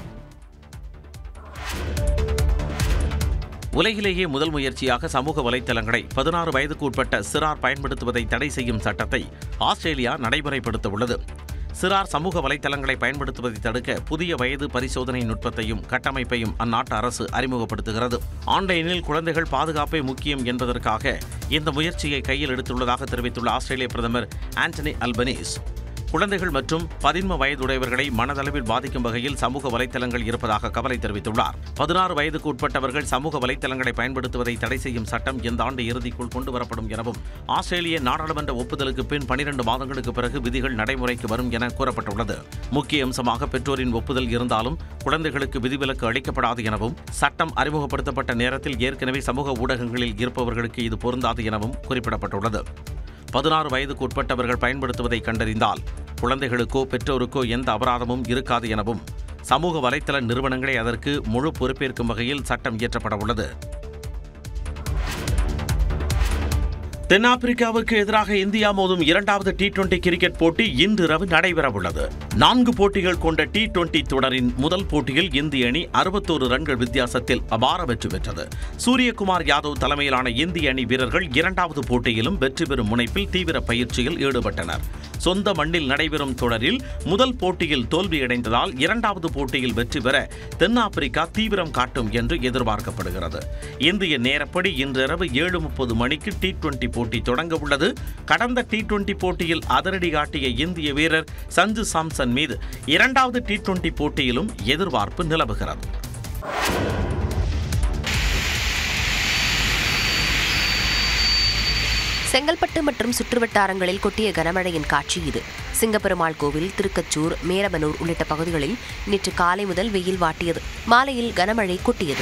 உலகிலேயே முதல் முயற்சியாக சமூக வலைத்தளங்களை பதினாறு வயதுக்கு உட்பட்ட சிறார் பயன்படுத்துவதை தடை செய்யும் சட்டத்தை ஆஸ்திரேலியா நடைமுறைப்படுத்த உள்ளது சிறார் சமூக வலைத்தளங்களை பயன்படுத்துவதை தடுக்க புதிய வயது பரிசோதனை நுட்பத்தையும் கட்டமைப்பையும் அந்நாட்டு அரசு அறிமுகப்படுத்துகிறது ஆன்லைனில் குழந்தைகள் பாதுகாப்பே முக்கியம் என்பதற்காக இந்த முயற்சியை கையில் எடுத்துள்ளதாக தெரிவித்துள்ள ஆஸ்திரேலிய பிரதமர் ஆண்டனி அல்பனீஸ் குழந்தைகள் மற்றும் பதின்ம வயதுடையவர்களை மனதளவில் பாதிக்கும் வகையில் சமூக வலைத்தளங்கள் இருப்பதாக கவலை தெரிவித்துள்ளார் பதினாறு வயதுக்கு உட்பட்டவர்கள் சமூக வலைத்தளங்களை பயன்படுத்துவதை தடை செய்யும் சட்டம் இந்த ஆண்டு இறுதிக்குள் கொண்டுவரப்படும் எனவும் ஆஸ்திரேலிய நாடாளுமன்ற ஒப்புதலுக்கு பின் பனிரெண்டு மாதங்களுக்கு பிறகு விதிகள் நடைமுறைக்கு வரும் என கூறப்பட்டுள்ளது முக்கிய அம்சமாக பெற்றோரின் ஒப்புதல் இருந்தாலும் குழந்தைகளுக்கு விதிவிலக்கு அளிக்கப்படாது எனவும் சட்டம் அறிமுகப்படுத்தப்பட்ட நேரத்தில் ஏற்கனவே சமூக ஊடகங்களில் இருப்பவர்களுக்கு இது பொருந்தாது எனவும் குறிப்பிடப்பட்டுள்ளது பதினாறு வயதுக்கு உட்பட்டவர்கள் பயன்படுத்துவதை கண்டறிந்தால் குழந்தைகளுக்கோ பெற்றோருக்கோ எந்த அபராதமும் இருக்காது எனவும் சமூக வலைத்தள நிறுவனங்களே அதற்கு முழு பொறுப்பேற்கும் வகையில் சட்டம் இயற்றப்பட உள்ளது தென்னாப்பிரிக்காவுக்கு எதிராக இந்தியா மோதும் இரண்டாவது டி டுவெண்டி கிரிக்கெட் போட்டி இன்றிரவு நடைபெறவுள்ளது நான்கு போட்டிகள் கொண்ட டி டுவெண்டி தொடரின் முதல் போட்டியில் இந்திய அணி அறுபத்தோரு ரன்கள் வித்தியாசத்தில் அபார வெற்றி பெற்றது சூரியகுமார் யாதவ் தலைமையிலான இந்திய அணி வீரர்கள் இரண்டாவது போட்டியிலும் வெற்றி பெறும் முனைப்பில் தீவிர பயிற்சியில் ஈடுபட்டனர் சொந்த மண்ணில் நடைபெறும் தொடரில் முதல் போட்டியில் தோல்வியடைந்ததால் இரண்டாவது போட்டியில் வெற்றி பெற தென்னாப்பிரிக்கா தீவிரம் காட்டும் என்று எதிர்பார்க்கப்படுகிறது இந்திய நேரப்படி இன்றிரவு ஏழு முப்பது மணிக்கு டி டுவெண்டி போட்டி தொடங்க உள்ளது கடந்த டி டுவெண்டி போட்டியில் அதிரடி காட்டிய இந்திய வீரர் சஞ்சு சாம்சன் மீது இரண்டாவது டி டுவெண்டி போட்டியிலும் எதிர்பார்ப்பு நிலவுகிறது செங்கல்பட்டு மற்றும் சுற்றுவட்டாரங்களில் கொட்டிய கனமழையின் காட்சி இது சிங்கப்பெருமாள் கோவில் திருக்கச்சூர் மேரபனூர் உள்ளிட்ட பகுதிகளில் நேற்று காலை முதல் வெயில் வாட்டியது மாலையில் கனமழை கொட்டியது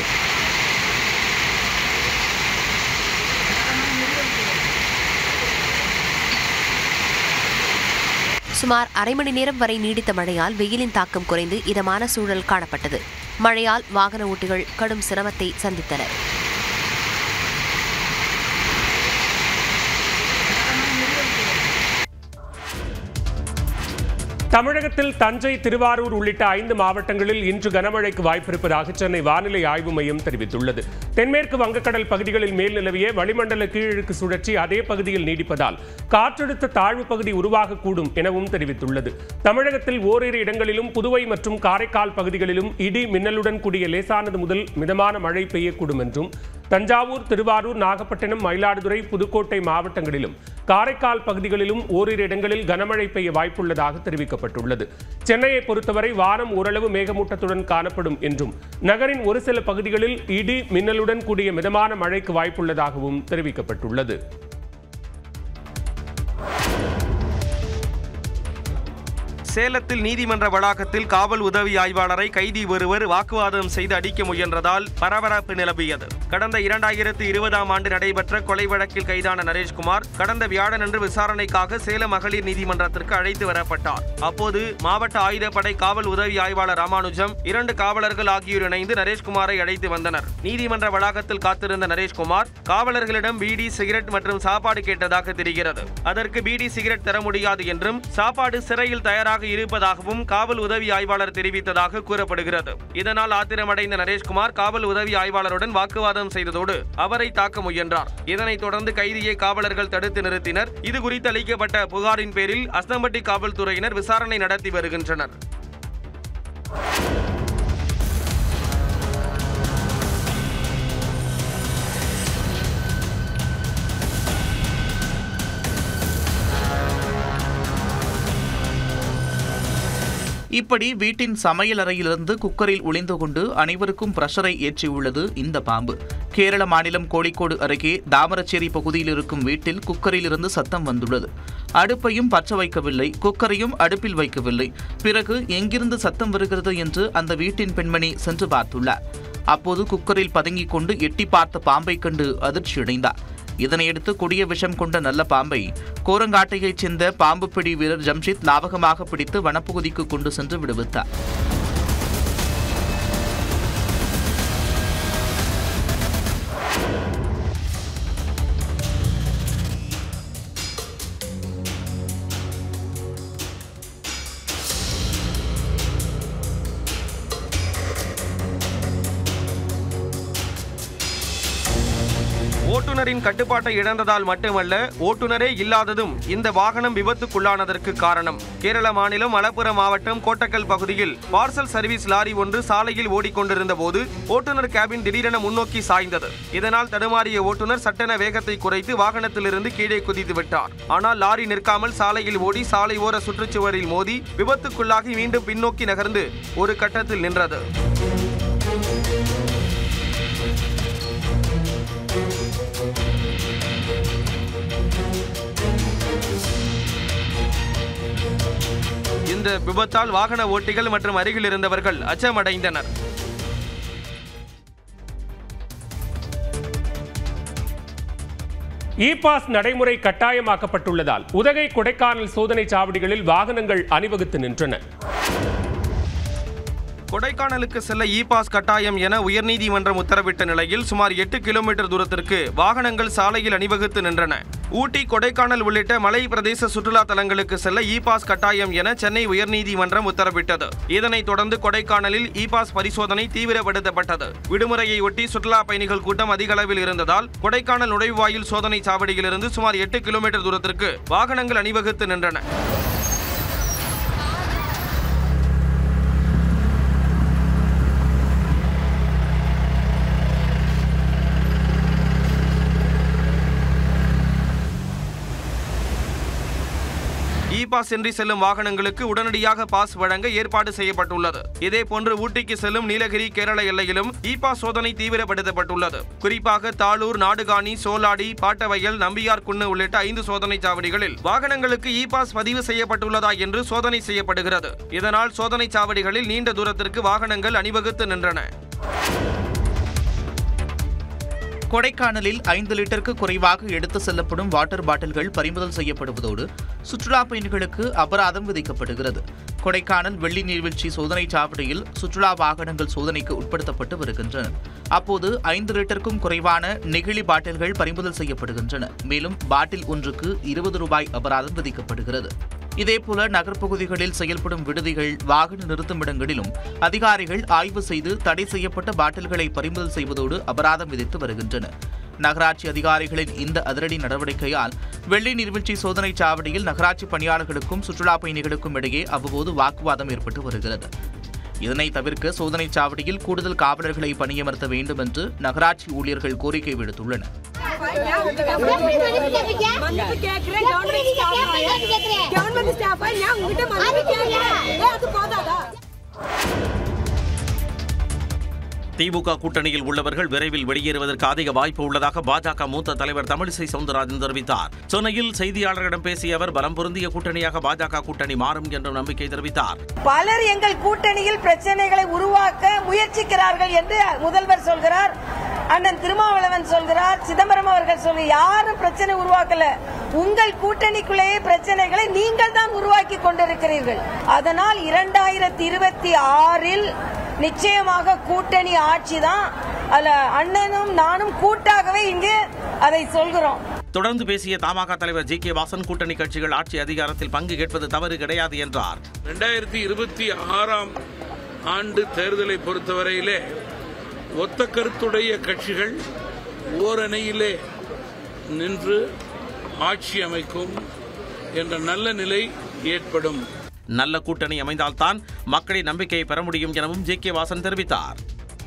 சுமார் அரை மணி நேரம் வரை நீடித்த மழையால் வெயிலின் தாக்கம் குறைந்து இதமான சூழல் காணப்பட்டது மழையால் வாகன ஓட்டிகள் கடும் சிரமத்தை சந்தித்தனர் தமிழகத்தில் தஞ்சை திருவாரூர் உள்ளிட்ட ஐந்து மாவட்டங்களில் இன்று கனமழைக்கு வாய்ப்பிருப்பதாக சென்னை வானிலை ஆய்வு மையம் தெரிவித்துள்ளது தென்மேற்கு வங்கக்கடல் பகுதிகளில் மேல் நிலவிய வளிமண்டல கீழடுக்கு சுழற்சி அதே பகுதியில் நீடிப்பதால் காற்றழுத்த தாழ்வு பகுதி உருவாகக்கூடும் எனவும் தெரிவித்துள்ளது தமிழகத்தில் ஓரிரு இடங்களிலும் புதுவை மற்றும் காரைக்கால் பகுதிகளிலும் இடி மின்னலுடன் கூடிய லேசானது முதல் மிதமான மழை பெய்யக்கூடும் என்றும் தஞ்சாவூர் திருவாரூர் நாகப்பட்டினம் மயிலாடுதுறை புதுக்கோட்டை மாவட்டங்களிலும் காரைக்கால் பகுதிகளிலும் ஓரிரு இடங்களில் கனமழை பெய்ய வாய்ப்புள்ளதாக தெரிவிக்கப்பட்டுள்ளது சென்னையை பொறுத்தவரை வானம் ஓரளவு மேகமூட்டத்துடன் காணப்படும் என்றும் நகரின் ஒரு சில பகுதிகளில் இடி மின்னலுடன் கூடிய மிதமான மழைக்கு வாய்ப்புள்ளதாகவும் தெரிவிக்கப்பட்டுள்ளது சேலத்தில் நீதிமன்ற வளாகத்தில் காவல் உதவி ஆய்வாளரை கைதி ஒருவர் வாக்குவாதம் செய்து அடிக்க முயன்றதால் பரபரப்பு நிலவியது கடந்த இரண்டாயிரத்து இருபதாம் ஆண்டு நடைபெற்ற கொலை வழக்கில் கைதான நரேஷ்குமார் கடந்த வியாழனன்று விசாரணைக்காக சேலம் மகளிர் நீதிமன்றத்திற்கு அழைத்து வரப்பட்டார் அப்போது மாவட்ட ஆயுதப்படை காவல் உதவி ஆய்வாளர் ராமானுஜம் இரண்டு காவலர்கள் ஆகியோர் இணைந்து நரேஷ்குமாரை அழைத்து வந்தனர் நீதிமன்ற வளாகத்தில் காத்திருந்த நரேஷ்குமார் காவலர்களிடம் பீடி சிகரெட் மற்றும் சாப்பாடு கேட்டதாக தெரிகிறது அதற்கு பீடி சிகரெட் தர முடியாது என்றும் சாப்பாடு சிறையில் தயாராக இருப்பதாகவும் காவல் உதவி ஆய்வாளர் தெரிவித்ததாக கூறப்படுகிறது இதனால் ஆத்திரமடைந்த நரேஷ்குமார் காவல் உதவி ஆய்வாளருடன் வாக்குவாதம் செய்ததோடு அவரை தாக்க முயன்றார் இதனைத் தொடர்ந்து கைதியை காவலர்கள் தடுத்து நிறுத்தினர் இது குறித்து அளிக்கப்பட்ட புகாரின் பேரில் அஸ்தம்பட்டி காவல்துறையினர் விசாரணை நடத்தி வருகின்றனர் இப்படி வீட்டின் சமையல் அறையிலிருந்து குக்கரில் ஒளிந்து கொண்டு அனைவருக்கும் பிரஷரை ஏற்றியுள்ளது இந்த பாம்பு கேரள மாநிலம் கோழிக்கோடு அருகே தாமரச்சேரி பகுதியில் இருக்கும் வீட்டில் குக்கரில் இருந்து சத்தம் வந்துள்ளது அடுப்பையும் பற்ற வைக்கவில்லை குக்கரையும் அடுப்பில் வைக்கவில்லை பிறகு எங்கிருந்து சத்தம் வருகிறது என்று அந்த வீட்டின் பெண்மணி சென்று பார்த்துள்ளார் அப்போது குக்கரில் பதுங்கிக் கொண்டு எட்டி பார்த்த பாம்பை கண்டு அதிர்ச்சியடைந்தார் இதனையடுத்து கொடிய விஷம் கொண்ட நல்ல பாம்பை கோரங்காட்டையைச் சேர்ந்த பாம்பு பிடி வீரர் ஜம்ஷித் லாவகமாக பிடித்து வனப்பகுதிக்கு கொண்டு சென்று விடுவித்தார் ஓட்டுநர் ஓட்டுநரின் கட்டுப்பாட்டை இழந்ததால் மட்டுமல்ல ஓட்டுநரே இல்லாததும் இந்த வாகனம் விபத்துக்குள்ளானதற்கு காரணம் கேரள மாநிலம் மலப்புரம் மாவட்டம் கோட்டக்கல் பகுதியில் பார்சல் சர்வீஸ் லாரி ஒன்று சாலையில் ஓடிக்கொண்டிருந்த போது ஓட்டுநர் கேபின் திடீரென முன்னோக்கி சாய்ந்தது இதனால் தடுமாறிய ஓட்டுநர் சட்டென வேகத்தை குறைத்து வாகனத்திலிருந்து கீழே குதித்து விட்டார் ஆனால் லாரி நிற்காமல் சாலையில் ஓடி சாலை ஓர சுற்றுச்சுவரில் மோதி விபத்துக்குள்ளாகி மீண்டும் பின்னோக்கி நகர்ந்து ஒரு கட்டத்தில் நின்றது இந்த விபத்தால் வாகன ஓட்டிகள் மற்றும் அருகில் இருந்தவர்கள் அச்சமடைந்தனர் இ பாஸ் நடைமுறை கட்டாயமாக்கப்பட்டுள்ளதால் உதகை கொடைக்கானல் சோதனை சாவடிகளில் வாகனங்கள் அணிவகுத்து நின்றன கொடைக்கானலுக்கு செல்ல இ பாஸ் கட்டாயம் என உயர்நீதிமன்றம் உத்தரவிட்ட நிலையில் சுமார் எட்டு கிலோமீட்டர் தூரத்திற்கு வாகனங்கள் சாலையில் அணிவகுத்து நின்றன ஊட்டி கொடைக்கானல் உள்ளிட்ட மலை பிரதேச சுற்றுலா தலங்களுக்கு செல்ல இ பாஸ் கட்டாயம் என சென்னை உயர்நீதிமன்றம் உத்தரவிட்டது இதனைத் தொடர்ந்து கொடைக்கானலில் இ பாஸ் பரிசோதனை தீவிரப்படுத்தப்பட்டது விடுமுறையை ஒட்டி சுற்றுலா பயணிகள் கூட்டம் அதிக அளவில் இருந்ததால் கொடைக்கானல் நுழைவாயில் சோதனை சாவடியிலிருந்து சுமார் எட்டு கிலோமீட்டர் தூரத்திற்கு வாகனங்கள் அணிவகுத்து நின்றன இ பாஸ் இன்றி செல்லும் வாகனங்களுக்கு உடனடியாக பாஸ் வழங்க ஏற்பாடு செய்யப்பட்டுள்ளது இதேபோன்று ஊட்டிக்கு செல்லும் நீலகிரி கேரள எல்லையிலும் இ பாஸ் சோதனை தீவிரப்படுத்தப்பட்டுள்ளது குறிப்பாக தாளூர் நாடுகாணி சோலாடி பாட்டவயல் நம்பியார் குன்னு உள்ளிட்ட ஐந்து சோதனை சாவடிகளில் வாகனங்களுக்கு இ பாஸ் பதிவு செய்யப்பட்டுள்ளதா என்று சோதனை செய்யப்படுகிறது இதனால் சோதனை சாவடிகளில் நீண்ட தூரத்திற்கு வாகனங்கள் அணிவகுத்து நின்றன கொடைக்கானலில் ஐந்து லிட்டருக்கு குறைவாக எடுத்து செல்லப்படும் வாட்டர் பாட்டில்கள் பறிமுதல் செய்யப்படுவதோடு சுற்றுலா பயணிகளுக்கு அபராதம் விதிக்கப்படுகிறது கொடைக்கானல் வெள்ளி நீர்வீழ்ச்சி சோதனை சாவடியில் சுற்றுலா வாகனங்கள் சோதனைக்கு உட்படுத்தப்பட்டு வருகின்றன அப்போது ஐந்து லிட்டருக்கும் குறைவான நெகிழி பாட்டில்கள் பறிமுதல் செய்யப்படுகின்றன மேலும் பாட்டில் ஒன்றுக்கு இருபது ரூபாய் அபராதம் விதிக்கப்படுகிறது இதேபோல நகர்ப்பகுதிகளில் செயல்படும் விடுதிகள் வாகன நிறுத்துமிடங்களிலும் அதிகாரிகள் ஆய்வு செய்து தடை செய்யப்பட்ட பாட்டில்களை பறிமுதல் செய்வதோடு அபராதம் விதித்து வருகின்றனர் நகராட்சி அதிகாரிகளின் இந்த அதிரடி நடவடிக்கையால் வெள்ளி நீர்வீழ்ச்சி சோதனை சாவடியில் நகராட்சி பணியாளர்களுக்கும் சுற்றுலா பயணிகளுக்கும் இடையே அவ்வப்போது வாக்குவாதம் ஏற்பட்டு வருகிறது இதனை தவிர்க்க சோதனை சாவடியில் கூடுதல் காவலர்களை பணியமர்த்த வேண்டும் என்று நகராட்சி ஊழியர்கள் கோரிக்கை விடுத்துள்ளனர் கவர்மெண்ட் ஸ்டாஃப் நான் உங்ககிட்ட மன்னிப்பு கேட்கிறேன் அது போதாதா திமுக கூட்டணியில் உள்ளவர்கள் விரைவில் வெளியேறுவதற்கு அதிக வாய்ப்பு உள்ளதாக பாஜக மூத்த தலைவர் தமிழிசை சவுந்தரராஜன் தெரிவித்தார் சென்னையில் செய்தியாளர்களிடம் பேசிய அவர் பலம் பொருந்திய கூட்டணியாக பாஜக கூட்டணி மாறும் என்று நம்பிக்கை தெரிவித்தார் பலர் எங்கள் கூட்டணியில் பிரச்சனைகளை உருவாக்க முயற்சிக்கிறார்கள் என்று முதல்வர் சொல்கிறார் அண்ணன் திருமாவளவன் சொல்கிறார் சிதம்பரம் அவர்கள் சொல்லி யாரும் பிரச்சனை உருவாக்கல உங்கள் கூட்டணிக்குள்ளேயே பிரச்சனைகளை நீங்கள் தான் உருவாக்கி கொண்டிருக்கிறீர்கள் அதனால் இரண்டாயிரத்தி இருபத்தி ஆறில் நிச்சயமாக கூட்டணி ஆட்சி தான் அதுல அண்ணனும் நானும் கூட்டாகவே இங்கு அதை சொல்கிறோம் தொடர்ந்து பேசிய தமாக தலைவர் ஜி கே வாசன் கூட்டணி கட்சிகள் ஆட்சி அதிகாரத்தில் பங்கு கேட்பது தவறு கிடையாது என்றார் ரெண்டாயிரத்தி இருபத்தி ஆறாம் ஆண்டு தேர்தலை பொறுத்தவரையிலே ஒத்த கருத்துடைய கட்சிகள் ஓரணையிலே நின்று ஆட்சி அமைக்கும் என்ற நல்ல நிலை ஏற்படும் நல்ல கூட்டணி அமைந்தால்தான் மக்களின் நம்பிக்கையை பெற முடியும் எனவும் ஜே கே வாசன் தெரிவித்தார்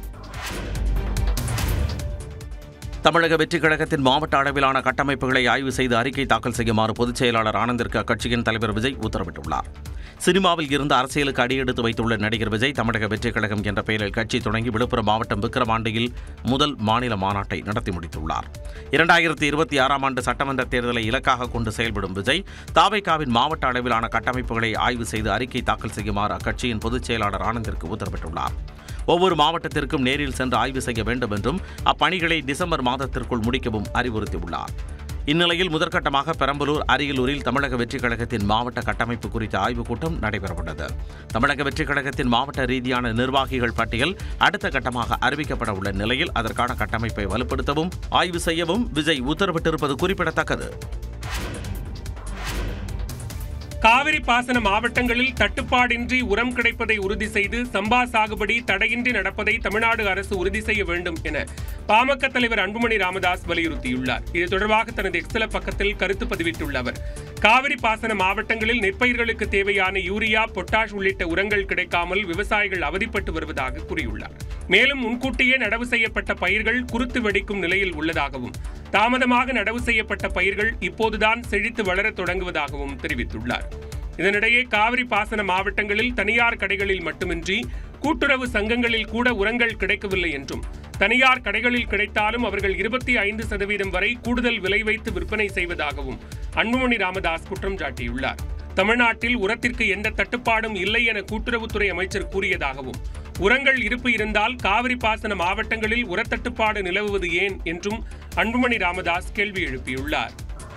தமிழக வெற்றிக் கழகத்தின் மாவட்ட அளவிலான கட்டமைப்புகளை ஆய்வு செய்து அறிக்கை தாக்கல் செய்யுமாறு பொதுச் செயலாளர் ஆனந்திற்கு அக்கட்சியின் தலைவர் விஜய் உத்தரவிட்டுள்ளார் சினிமாவில் இருந்து அரசியலுக்கு அடியெடுத்து வைத்துள்ள நடிகர் விஜய் தமிழக வெற்றிக் கழகம் என்ற பெயரில் கட்சி தொடங்கி விழுப்புரம் மாவட்டம் விக்கிரமாண்டியில் முதல் மாநில மாநாட்டை நடத்தி முடித்துள்ளார் இரண்டாயிரத்தி இருபத்தி ஆறாம் ஆண்டு சட்டமன்ற தேர்தலை இலக்காக கொண்டு செயல்படும் விஜய் தாவைக்காவின் மாவட்ட அளவிலான கட்டமைப்புகளை ஆய்வு செய்து அறிக்கை தாக்கல் செய்யுமாறு அக்கட்சியின் பொதுச் செயலாளர் ஆனந்திற்கு உத்தரவிட்டுள்ளார் ஒவ்வொரு மாவட்டத்திற்கும் நேரில் சென்று ஆய்வு செய்ய வேண்டும் என்றும் அப்பணிகளை டிசம்பர் மாதத்திற்குள் முடிக்கவும் அறிவுறுத்தியுள்ளார் இந்நிலையில் முதற்கட்டமாக பெரம்பலூர் அரியலூரில் தமிழக வெற்றிக் கழகத்தின் மாவட்ட கட்டமைப்பு குறித்த ஆய்வுக் கூட்டம் நடைபெறவுள்ளது தமிழக வெற்றிக் கழகத்தின் மாவட்ட ரீதியான நிர்வாகிகள் பட்டியல் அடுத்த கட்டமாக அறிவிக்கப்பட உள்ள நிலையில் அதற்கான கட்டமைப்பை வலுப்படுத்தவும் ஆய்வு செய்யவும் விஜய் உத்தரவிட்டிருப்பது குறிப்பிடத்தக்கது காவிரி பாசன மாவட்டங்களில் தட்டுப்பாடின்றி உரம் கிடைப்பதை உறுதி செய்து சம்பா சாகுபடி தடையின்றி நடப்பதை தமிழ்நாடு அரசு உறுதி செய்ய வேண்டும் என பாமக தலைவர் அன்புமணி ராமதாஸ் வலியுறுத்தியுள்ளார் இது தொடர்பாக தனது எக்ஸல பக்கத்தில் கருத்து பதிவிட்டுள்ள அவர் காவிரி பாசன மாவட்டங்களில் நெற்பயிர்களுக்கு தேவையான யூரியா பொட்டாஷ் உள்ளிட்ட உரங்கள் கிடைக்காமல் விவசாயிகள் அவதிப்பட்டு வருவதாக கூறியுள்ளார் மேலும் முன்கூட்டியே நடவு செய்யப்பட்ட பயிர்கள் குருத்து வெடிக்கும் நிலையில் உள்ளதாகவும் தாமதமாக நடவு செய்யப்பட்ட பயிர்கள் இப்போதுதான் செழித்து வளரத் தொடங்குவதாகவும் தெரிவித்துள்ளார் இதனிடையே காவிரி பாசன மாவட்டங்களில் தனியார் கடைகளில் மட்டுமின்றி கூட்டுறவு சங்கங்களில் கூட உரங்கள் கிடைக்கவில்லை என்றும் தனியார் கடைகளில் கிடைத்தாலும் அவர்கள் இருபத்தி ஐந்து சதவீதம் வரை கூடுதல் விலை வைத்து விற்பனை செய்வதாகவும் அன்புமணி ராமதாஸ் குற்றம் சாட்டியுள்ளார் தமிழ்நாட்டில் உரத்திற்கு எந்த தட்டுப்பாடும் இல்லை என கூட்டுறவுத்துறை அமைச்சர் கூறியதாகவும் உரங்கள் இருப்பு இருந்தால் காவிரி பாசன மாவட்டங்களில் உரத்தட்டுப்பாடு நிலவுவது ஏன் என்றும் அன்புமணி ராமதாஸ் கேள்வி எழுப்பியுள்ளார்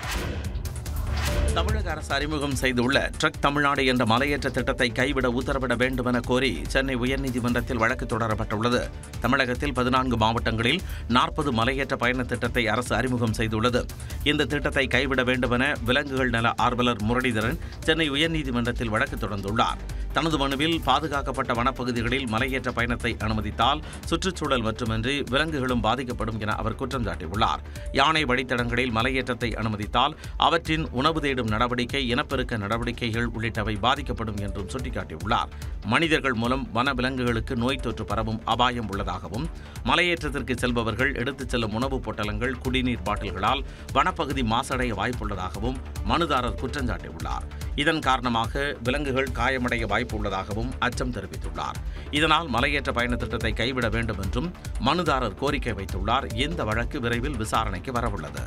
தமிழக அரசு அறிமுகம் செய்துள்ள ட்ரக் தமிழ்நாடு என்ற மலையேற்ற திட்டத்தை கைவிட உத்தரவிட வேண்டும் என கோரி சென்னை உயர்நீதிமன்றத்தில் வழக்கு தொடரப்பட்டுள்ளது தமிழகத்தில் பதினான்கு மாவட்டங்களில் நாற்பது மலையேற்ற பயண திட்டத்தை அரசு அறிமுகம் செய்துள்ளது இந்த திட்டத்தை கைவிட வேண்டும் என விலங்குகள் நல ஆர்வலர் முரளிதரன் சென்னை உயர்நீதிமன்றத்தில் வழக்கு தொடர்ந்துள்ளார் தனது மனுவில் பாதுகாக்கப்பட்ட வனப்பகுதிகளில் மலையேற்ற பயணத்தை அனுமதித்தால் சுற்றுச்சூழல் மட்டுமின்றி விலங்குகளும் பாதிக்கப்படும் என அவர் குற்றம் சாட்டியுள்ளார் யானை வழித்தடங்களில் மலையேற்றத்தை அனுமதித்தால் அவற்றின் உணவு தேடும் நடவடிக்கை இனப்பெருக்க நடவடிக்கைகள் உள்ளிட்டவை பாதிக்கப்படும் என்றும் சுட்டிக்காட்டியுள்ளார் மனிதர்கள் மூலம் வன விலங்குகளுக்கு நோய் தொற்று பரவும் அபாயம் உள்ளதாகவும் மலையேற்றத்திற்கு செல்பவர்கள் எடுத்துச் செல்லும் உணவுப் பொட்டலங்கள் குடிநீர் பாட்டில்களால் வனப்பகுதி மாசடைய வாய்ப்புள்ளதாகவும் மனுதாரர் குற்றம் சாட்டியுள்ளார் இதன் காரணமாக விலங்குகள் காயமடைய வாய்ப்பு உள்ளதாகவும் அச்சம் தெரிவித்துள்ளார் இதனால் மலையேற்ற பயண திட்டத்தை கைவிட வேண்டும் என்றும் மனுதாரர் கோரிக்கை வைத்துள்ளார் இந்த வழக்கு விரைவில் விசாரணைக்கு வரவுள்ளது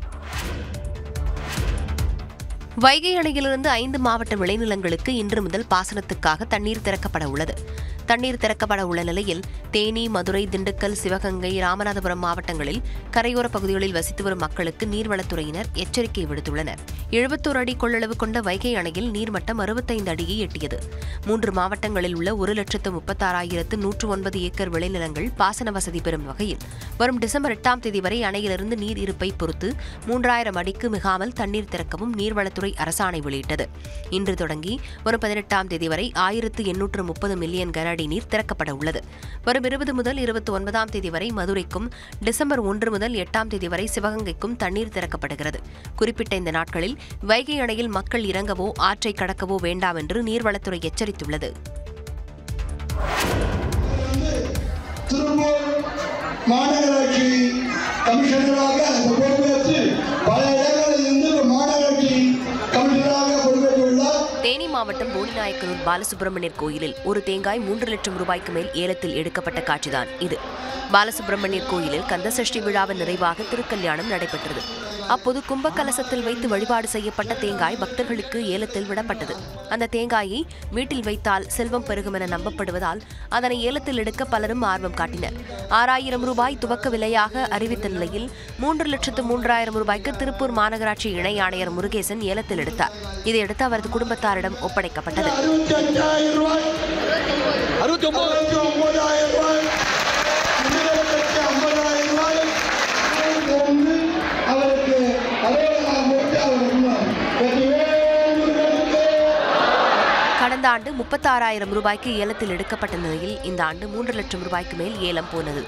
வைகை அணையிலிருந்து ஐந்து மாவட்ட விளைநிலங்களுக்கு இன்று முதல் பாசனத்துக்காக தண்ணீர் திறக்கப்பட உள்ளது தண்ணீர் திறக்கப்பட உள்ள நிலையில் தேனி மதுரை திண்டுக்கல் சிவகங்கை ராமநாதபுரம் மாவட்டங்களில் கரையோர பகுதிகளில் வசித்து வரும் மக்களுக்கு நீர்வளத்துறையினர் எச்சரிக்கை விடுத்துள்ளனர் எழுபத்தோரு அடி கொள்ளளவு கொண்ட வைகை அணையில் நீர்மட்டம் அறுபத்தைந்து அடியை எட்டியது மூன்று மாவட்டங்களில் உள்ள ஒரு லட்சத்து முப்பத்தாறாயிரத்து நூற்று ஒன்பது ஏக்கர் விளைநிலங்கள் பாசன வசதி பெறும் வகையில் வரும் டிசம்பர் எட்டாம் தேதி வரை அணையிலிருந்து நீர் இருப்பை பொறுத்து மூன்றாயிரம் அடிக்கு மிகாமல் தண்ணீர் திறக்கவும் நீர்வளத்துறை அரசாணை வெளியிட்டது இன்று தொடங்கி வரும் பதினெட்டாம் தேதி வரை ஆயிரத்து எண்ணூற்று முப்பது மில்லியன் கன அடி நீர் திறக்கப்பட உள்ளது வரும் இருபது முதல் இருபத்தி ஒன்பதாம் தேதி வரை மதுரைக்கும் டிசம்பர் ஒன்று முதல் எட்டாம் தேதி வரை சிவகங்கைக்கும் தண்ணீர் திறக்கப்படுகிறது குறிப்பிட்ட இந்த நாட்களில் வைகை அணையில் மக்கள் இறங்கவோ ஆற்றை கடக்கவோ வேண்டாம் என்று நீர்வளத்துறை எச்சரித்துள்ளது திருப்பூர் மாநகராட்சி கமிஷனராக அந்த பொறுப்பேற்று பல இடங்களில் இருந்து மாநகராட்சி கமிஷனராக பொறுப்பேற்றுள்ளார் தேனி மாவட்டம் போடிநாயக்கனூர் பாலசுப்பிரமணியர் கோயிலில் ஒரு தேங்காய் மூன்று லட்சம் ரூபாய்க்கு மேல் ஏலத்தில் எடுக்கப்பட்ட காட்சிதான் இது பாலசுப்பிரமணியர் கோயிலில் கந்தசஷ்டி விழாவின் நிறைவாக திருக்கல்யாணம் நடைபெற்றது அப்போது கும்பகலசத்தில் வைத்து வழிபாடு செய்யப்பட்ட தேங்காய் பக்தர்களுக்கு ஏலத்தில் விடப்பட்டது அந்த தேங்காயை வீட்டில் வைத்தால் செல்வம் பெருகும் என நம்பப்படுவதால் அதனை ஏலத்தில் எடுக்க பலரும் ஆர்வம் காட்டினர் ஆறாயிரம் ரூபாய் துவக்க விலையாக அறிவித்த நிலையில் மூன்று லட்சத்து மூன்றாயிரம் ரூபாய்க்கு திருப்பூர் மாநகராட்சி இணை ஆணையர் முருகேசன் ஏலத்தில் எடுத்தார் இதையடுத்து அவரது குடும்பத்தாரிடம் ஒப்படைக்கப்பட்டது அறுபத்தி அஞ்சாயிரம் ரூபாய் அறுபத்தி ஒன்பதாயிரம் ரூபாய் இருபது லட்சம் ஐம்பதாயிரம் ரூபாய் வந்து அவருக்கு அலுவலகம் கொடுத்து அவர் வெற்றிவேல் முருகனுக்கு கடந்த ஆண்டு முப்பத்தாறாயிரம் ரூபாய்க்கு ஏலத்தில் எடுக்கப்பட்ட நிலையில் இந்த ஆண்டு மூன்று லட்சம் ரூபாய்க்கு மேல் ஏலம் போனது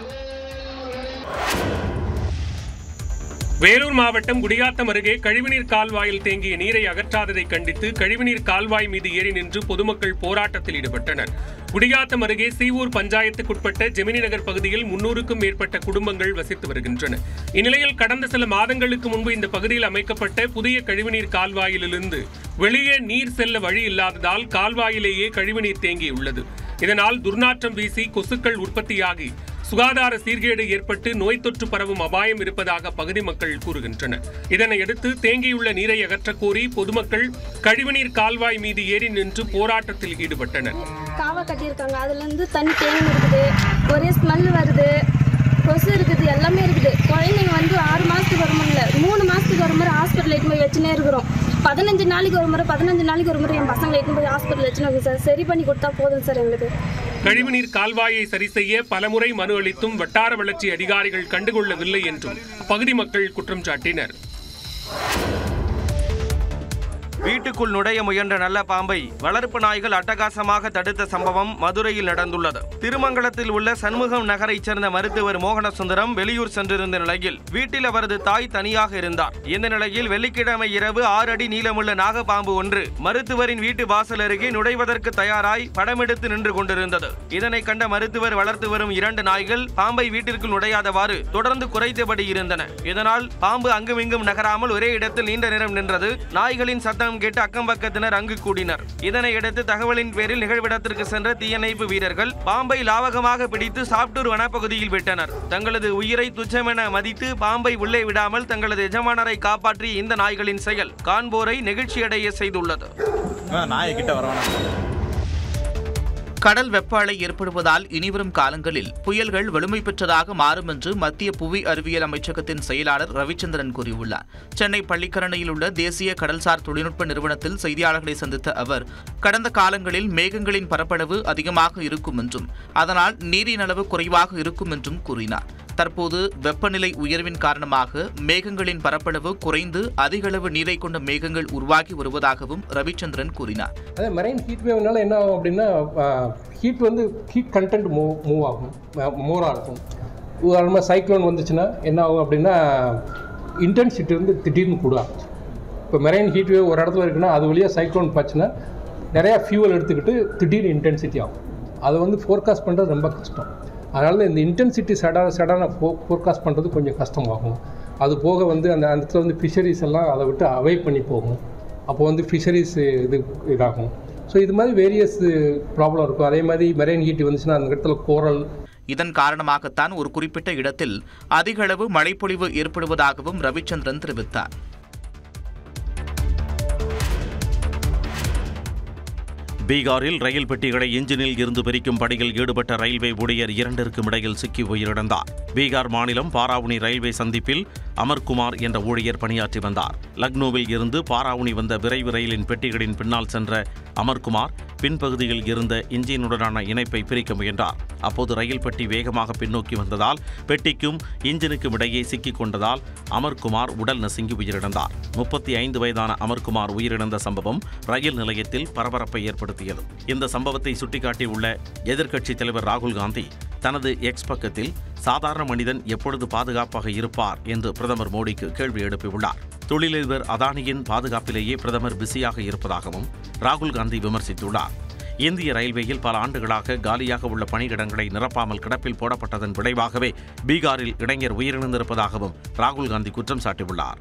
வேலூர் மாவட்டம் குடியாத்தம் அருகே கழிவுநீர் கால்வாயில் தேங்கிய நீரை அகற்றாததை கண்டித்து கழிவுநீர் கால்வாய் மீது ஏறி நின்று பொதுமக்கள் போராட்டத்தில் ஈடுபட்டனர் குடியாத்தம் அருகே சீவூர் பஞ்சாயத்துக்குட்பட்ட ஜெமினி நகர் பகுதியில் முன்னூறுக்கும் மேற்பட்ட குடும்பங்கள் வசித்து வருகின்றன இந்நிலையில் கடந்த சில மாதங்களுக்கு முன்பு இந்த பகுதியில் அமைக்கப்பட்ட புதிய கழிவுநீர் கால்வாயிலிருந்து வெளியே நீர் செல்ல வழி இல்லாததால் கால்வாயிலேயே கழிவுநீர் தேங்கியுள்ளது இதனால் துர்நாற்றம் வீசி கொசுக்கள் உற்பத்தியாகி சுகாதார சீர்கேடு ஏற்பட்டு நோய் தொற்று பரவும் அபாயம் இருப்பதாக பகுதி மக்கள் கூறுகின்றனர் இதனையடுத்து தேங்கியுள்ள நீரை அகற்றக் கோரி பொதுமக்கள் கழிவுநீர் கால்வாய் மீது ஏறி நின்று போராட்டத்தில் ஈடுபட்டனர் காவா கட்டியிருக்காங்க அதுலேருந்து தண்ணி தேங்கி இருக்குது ஒரே ஸ்மெல் வருது கொசு இருக்குது எல்லாமே இருக்குது குழந்தைங்க வந்து ஆறு மாதத்துக்கு ஒரு முறை இல்லை மூணு மாதத்துக்கு ஒரு முறை ஹாஸ்பிட்டல் எட்டு போய் வச்சுனே இருக்கிறோம் பதினஞ்சு நாளைக்கு ஒரு முறை பதினஞ்சு நாளைக்கு ஒரு முறை என் பசங்களை எட்டு போய் ஹாஸ்பிட்டல் வச்சுனோங்க சார் சரி பண்ணி கொடுத்தா போதும் சார் எங்களுக்கு கழிவுநீர் கால்வாயை சரி செய்ய பலமுறை மனு அளித்தும் வட்டார வளர்ச்சி அதிகாரிகள் கண்டுகொள்ளவில்லை என்றும் பகுதி மக்கள் குற்றம் சாட்டினர் வீட்டுக்குள் நுழைய முயன்ற நல்ல பாம்பை வளர்ப்பு நாய்கள் அட்டகாசமாக தடுத்த சம்பவம் மதுரையில் நடந்துள்ளது திருமங்கலத்தில் உள்ள சண்முகம் நகரைச் சேர்ந்த மருத்துவர் மோகனசுந்தரம் வெளியூர் சென்றிருந்த நிலையில் வீட்டில் அவரது தாய் தனியாக இருந்தார் இந்த நிலையில் வெள்ளிக்கிழமை இரவு ஆறு அடி நீளமுள்ள நாகப்பாம்பு ஒன்று மருத்துவரின் வீட்டு வாசல் அருகே நுழைவதற்கு தயாராய் படமெடுத்து நின்று கொண்டிருந்தது இதனை கண்ட மருத்துவர் வளர்த்து வரும் இரண்டு நாய்கள் பாம்பை வீட்டிற்குள் நுழையாதவாறு தொடர்ந்து குறைத்தபடி இருந்தன இதனால் பாம்பு அங்குமிங்கும் நகராமல் ஒரே இடத்தில் நீண்ட நேரம் நின்றது நாய்களின் சத்தம் கேட்டு அக்கம் பக்கத்தினர் அங்கு கூடினர் இதனையடுத்து தகவலின் பேரில் நிகழ்விடத்திற்கு சென்ற தீயணைப்பு வீரர்கள் பாம்பை லாவகமாக பிடித்து சாப்டூர் வனப்பகுதியில் விட்டனர் தங்களது உயிரை துச்சமென மதித்து பாம்பை உள்ளே விடாமல் தங்களது எஜமானரை காப்பாற்றிய இந்த நாய்களின் செயல் காண்போரை நெகிழ்ச்சியடைய செய்துள்ளது நாயை கிட்ட வரவானா கடல் வெப்ப அலை ஏற்படுவதால் இனிவரும் காலங்களில் புயல்கள் வலிமை பெற்றதாக மாறும் என்று மத்திய புவி அறிவியல் அமைச்சகத்தின் செயலாளர் ரவிச்சந்திரன் கூறியுள்ளார் சென்னை பள்ளிக்கரணையில் உள்ள தேசிய கடல்சார் தொழில்நுட்ப நிறுவனத்தில் செய்தியாளர்களை சந்தித்த அவர் கடந்த காலங்களில் மேகங்களின் பரப்பளவு அதிகமாக இருக்கும் என்றும் அதனால் நீரின் அளவு குறைவாக இருக்கும் என்றும் கூறினார் தற்போது வெப்பநிலை உயர்வின் காரணமாக மேகங்களின் பரப்பளவு குறைந்து அதிக அளவு நீரை கொண்ட மேகங்கள் உருவாகி வருவதாகவும் ரவிச்சந்திரன் கூறினார் அதே மெரைன் ஹீட் வேவ்னால என்ன ஆகும் அப்படின்னா ஹீட் வந்து ஹீட் கண்டென்ட் மூவ் மூவ் ஆகும் மோராக இருக்கும் உதாரணமாக சைக்ளோன் வந்துச்சுன்னா என்ன ஆகும் அப்படின்னா இன்டென்சிட்டி வந்து திடீர்னு கூட ஆகும் இப்போ மெரைன் ஹீட் வேவ் ஒரு இடத்துல இருக்குன்னா அது வழியாக சைக்ளோன் பார்த்துன்னா நிறையா ஃபியூவல் எடுத்துக்கிட்டு திடீர் இன்டென்சிட்டி ஆகும் அதை வந்து ஃபோர்காஸ்ட் பண்ணுறது ரொம்ப கஷ்டம் அதனால இந்த இன்டென்சிட்டி சடான சடான ஃபோ ஃபோர்காஸ்ட் பண்ணுறது கொஞ்சம் கஷ்டமாகும் அது போக வந்து அந்த அந்த இடத்துல வந்து ஃபிஷரிஸ் எல்லாம் அதை விட்டு அவாய்ட் பண்ணி போகும் அப்போ வந்து ஃபிஷரிஸ் இது இதாகும் ஸோ இது மாதிரி வேரியஸ் ப்ராப்ளம் இருக்கும் அதே மாதிரி மெரைன் ஹீட் வந்துச்சுன்னா அந்த இடத்துல கோரல் இதன் காரணமாகத்தான் ஒரு குறிப்பிட்ட இடத்தில் அதிக அளவு மழைப்பொழிவு ஏற்படுவதாகவும் ரவிச்சந்திரன் தெரிவித்தார் பீகாரில் ரயில் பெட்டிகளை இன்ஜினில் இருந்து பிரிக்கும் பணியில் ஈடுபட்ட ரயில்வே ஊழியர் இரண்டிற்கும் இடையில் சிக்கி உயிரிழந்தார் பீகார் மாநிலம் பாராவுனி ரயில்வே சந்திப்பில் அமர்குமார் என்ற ஊழியர் பணியாற்றி வந்தார் லக்னோவில் இருந்து பாராவுனி வந்த விரைவு ரயிலின் பெட்டிகளின் பின்னால் சென்ற அமர்குமார் பின்பகுதியில் இருந்த இன்ஜினுடனான இணைப்பை பிரிக்க முயன்றார் அப்போது ரயில் பெட்டி வேகமாக பின்னோக்கி வந்ததால் பெட்டிக்கும் இன்ஜினுக்கும் இடையே சிக்கிக் கொண்டதால் அமர்குமார் உடல் நசுங்கி உயிரிழந்தார் முப்பத்தி ஐந்து வயதான அமர்குமார் உயிரிழந்த சம்பவம் ரயில் நிலையத்தில் பரபரப்பை ஏற்படுத்தியது இந்த சம்பவத்தை சுட்டிக்காட்டியுள்ள எதிர்க்கட்சித் தலைவர் ராகுல் காந்தி தனது எக்ஸ் பக்கத்தில் சாதாரண மனிதன் எப்பொழுது பாதுகாப்பாக இருப்பார் என்று பிரதமர் மோடிக்கு கேள்வி எழுப்பியுள்ளார் தொழிலதிபர் அதானியின் பாதுகாப்பிலேயே பிரதமர் பிஸியாக இருப்பதாகவும் ராகுல் காந்தி விமர்சித்துள்ளார் இந்திய ரயில்வேயில் பல ஆண்டுகளாக காலியாக உள்ள பணியிடங்களை நிரப்பாமல் கிடப்பில் போடப்பட்டதன் விளைவாகவே பீகாரில் இளைஞர் உயிரிழந்திருப்பதாகவும் ராகுல் காந்தி குற்றம் சாட்டியுள்ளார்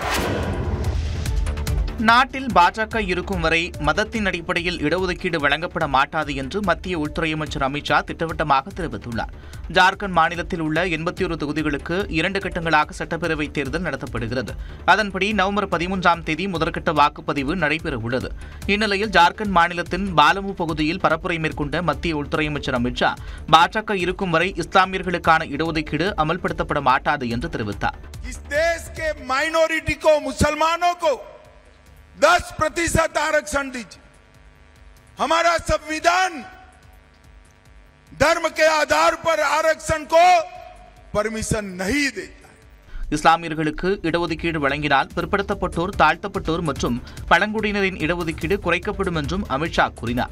நாட்டில் பாஜக இருக்கும் வரை மதத்தின் அடிப்படையில் இடஒதுக்கீடு வழங்கப்பட மாட்டாது என்று மத்திய உள்துறை அமைச்சர் அமித்ஷா திட்டவட்டமாக தெரிவித்துள்ளார் ஜார்க்கண்ட் மாநிலத்தில் உள்ள எண்பத்தி ஒரு தொகுதிகளுக்கு இரண்டு கட்டங்களாக சட்டப்பேரவைத் தேர்தல் நடத்தப்படுகிறது அதன்படி நவம்பர் பதிமூன்றாம் தேதி முதற்கட்ட வாக்குப்பதிவு நடைபெறவுள்ளது இந்நிலையில் ஜார்க்கண்ட் மாநிலத்தின் பாலமு பகுதியில் பரப்புரை மேற்கொண்ட மத்திய உள்துறை அமைச்சர் அமித்ஷா பாஜக இருக்கும் வரை இஸ்லாமியர்களுக்கான இடஒதுக்கீடு அமல்படுத்தப்பட மாட்டாது என்று தெரிவித்தார் इस देश के माइनॉरिटी को मुसलमानों को 10 प्रतिशत आरक्षण दीजिए हमारा संविधान धर्म के आधार पर आरक्षण को परमिशन नहीं देता இஸ்லாமியர்களுக்கு இடஒதுக்கீடு வழங்கினால் பிற்படுத்தப்பட்டோர் தாழ்த்தப்பட்டோர் மற்றும் பழங்குடியினரின் இடஒதுக்கீடு குறைக்கப்படும் என்றும் அமித்ஷா கூறினார்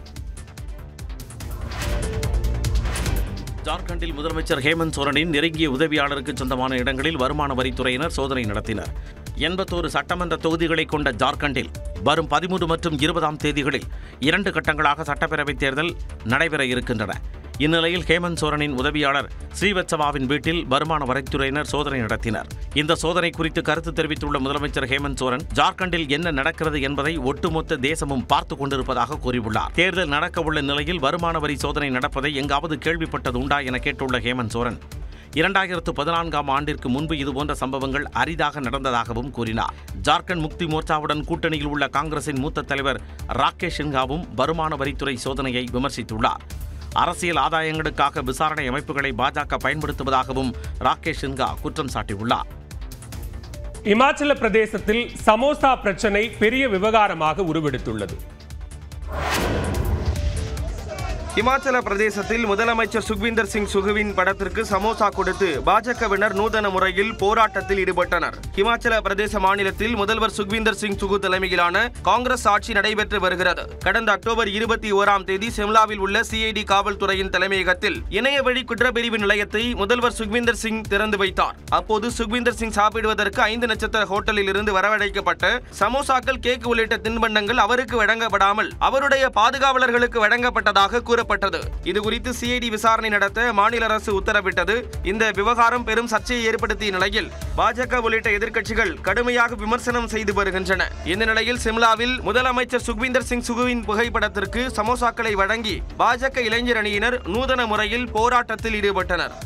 ஜார்க்கண்டில் முதலமைச்சர் ஹேமந்த் சோரனின் நெருங்கிய உதவியாளருக்கு சொந்தமான இடங்களில் வருமான வரித்துறையினர் சோதனை நடத்தினர் எண்பத்தோரு சட்டமன்ற தொகுதிகளை கொண்ட ஜார்க்கண்டில் வரும் பதிமூன்று மற்றும் இருபதாம் தேதிகளில் இரண்டு கட்டங்களாக சட்டப்பேரவைத் தேர்தல் நடைபெற இருக்கின்றன இந்நிலையில் ஹேமந்த் சோரனின் உதவியாளர் ஸ்ரீவத்சவாவின் வீட்டில் வருமான வரித்துறையினர் சோதனை நடத்தினர் இந்த சோதனை குறித்து கருத்து தெரிவித்துள்ள முதலமைச்சர் ஹேமந்த் சோரன் ஜார்க்கண்டில் என்ன நடக்கிறது என்பதை ஒட்டுமொத்த தேசமும் பார்த்துக் கொண்டிருப்பதாக கூறியுள்ளார் தேர்தல் நடக்கவுள்ள நிலையில் வருமான வரி சோதனை நடப்பதை எங்காவது கேள்விப்பட்டது உண்டா என கேட்டுள்ள ஹேமந்த் சோரன் இரண்டாயிரத்து பதினான்காம் ஆண்டிற்கு முன்பு இதுபோன்ற சம்பவங்கள் அரிதாக நடந்ததாகவும் கூறினார் ஜார்க்கண்ட் முக்தி மோர்ச்சாவுடன் கூட்டணியில் உள்ள காங்கிரசின் மூத்த தலைவர் ராகேஷ் சின்ஹாவும் வருமான வரித்துறை சோதனையை விமர்சித்துள்ளார் அரசியல் ஆதாயங்களுக்காக விசாரணை அமைப்புகளை பாஜக பயன்படுத்துவதாகவும் ராகேஷ் சின்ஹா குற்றம் சாட்டியுள்ளார் இமாச்சல பிரதேசத்தில் சமோசா பிரச்சனை பெரிய விவகாரமாக உருவெடுத்துள்ளது இமாச்சல பிரதேசத்தில் முதலமைச்சர் சுக்விந்தர் சிங் சுகுவின் படத்திற்கு சமோசா கொடுத்து பாஜகவினர் நூதன முறையில் போராட்டத்தில் ஈடுபட்டனர் இமாச்சல பிரதேச மாநிலத்தில் முதல்வர் சுக்விந்தர் சிங் சுகு தலைமையிலான காங்கிரஸ் ஆட்சி நடைபெற்று வருகிறது கடந்த அக்டோபர் இருபத்தி ஓராம் தேதி சிம்லாவில் உள்ள சிஐடி காவல்துறையின் தலைமையகத்தில் இணைய வழி குற்றப்பிரிவு நிலையத்தை முதல்வர் சுக்விந்தர் சிங் திறந்து வைத்தார் அப்போது சுக்விந்தர் சிங் சாப்பிடுவதற்கு ஐந்து நட்சத்திர ஹோட்டலில் இருந்து வரவழைக்கப்பட்ட சமோசாக்கள் கேக் உள்ளிட்ட தின்பண்டங்கள் அவருக்கு வழங்கப்படாமல் அவருடைய பாதுகாவலர்களுக்கு வழங்கப்பட்டதாக கூறப்பட்டது இதுகுறித்து சிஐடி விசாரணை நடத்த மாநில அரசு உத்தரவிட்டது இந்த விவகாரம் பெரும் சர்ச்சையை ஏற்படுத்திய நிலையில் பாஜக உள்ளிட்ட எதிர்க்கட்சிகள் கடுமையாக விமர்சனம் செய்து வருகின்றன இந்த நிலையில் சிம்லாவில் முதலமைச்சர் சுக்விந்தர் சிங் சுகுவின் புகைப்படத்திற்கு சமோசாக்களை வழங்கி பாஜக இளைஞர் அணியினர் நூதன முறையில் போராட்டத்தில் ஈடுபட்டனர்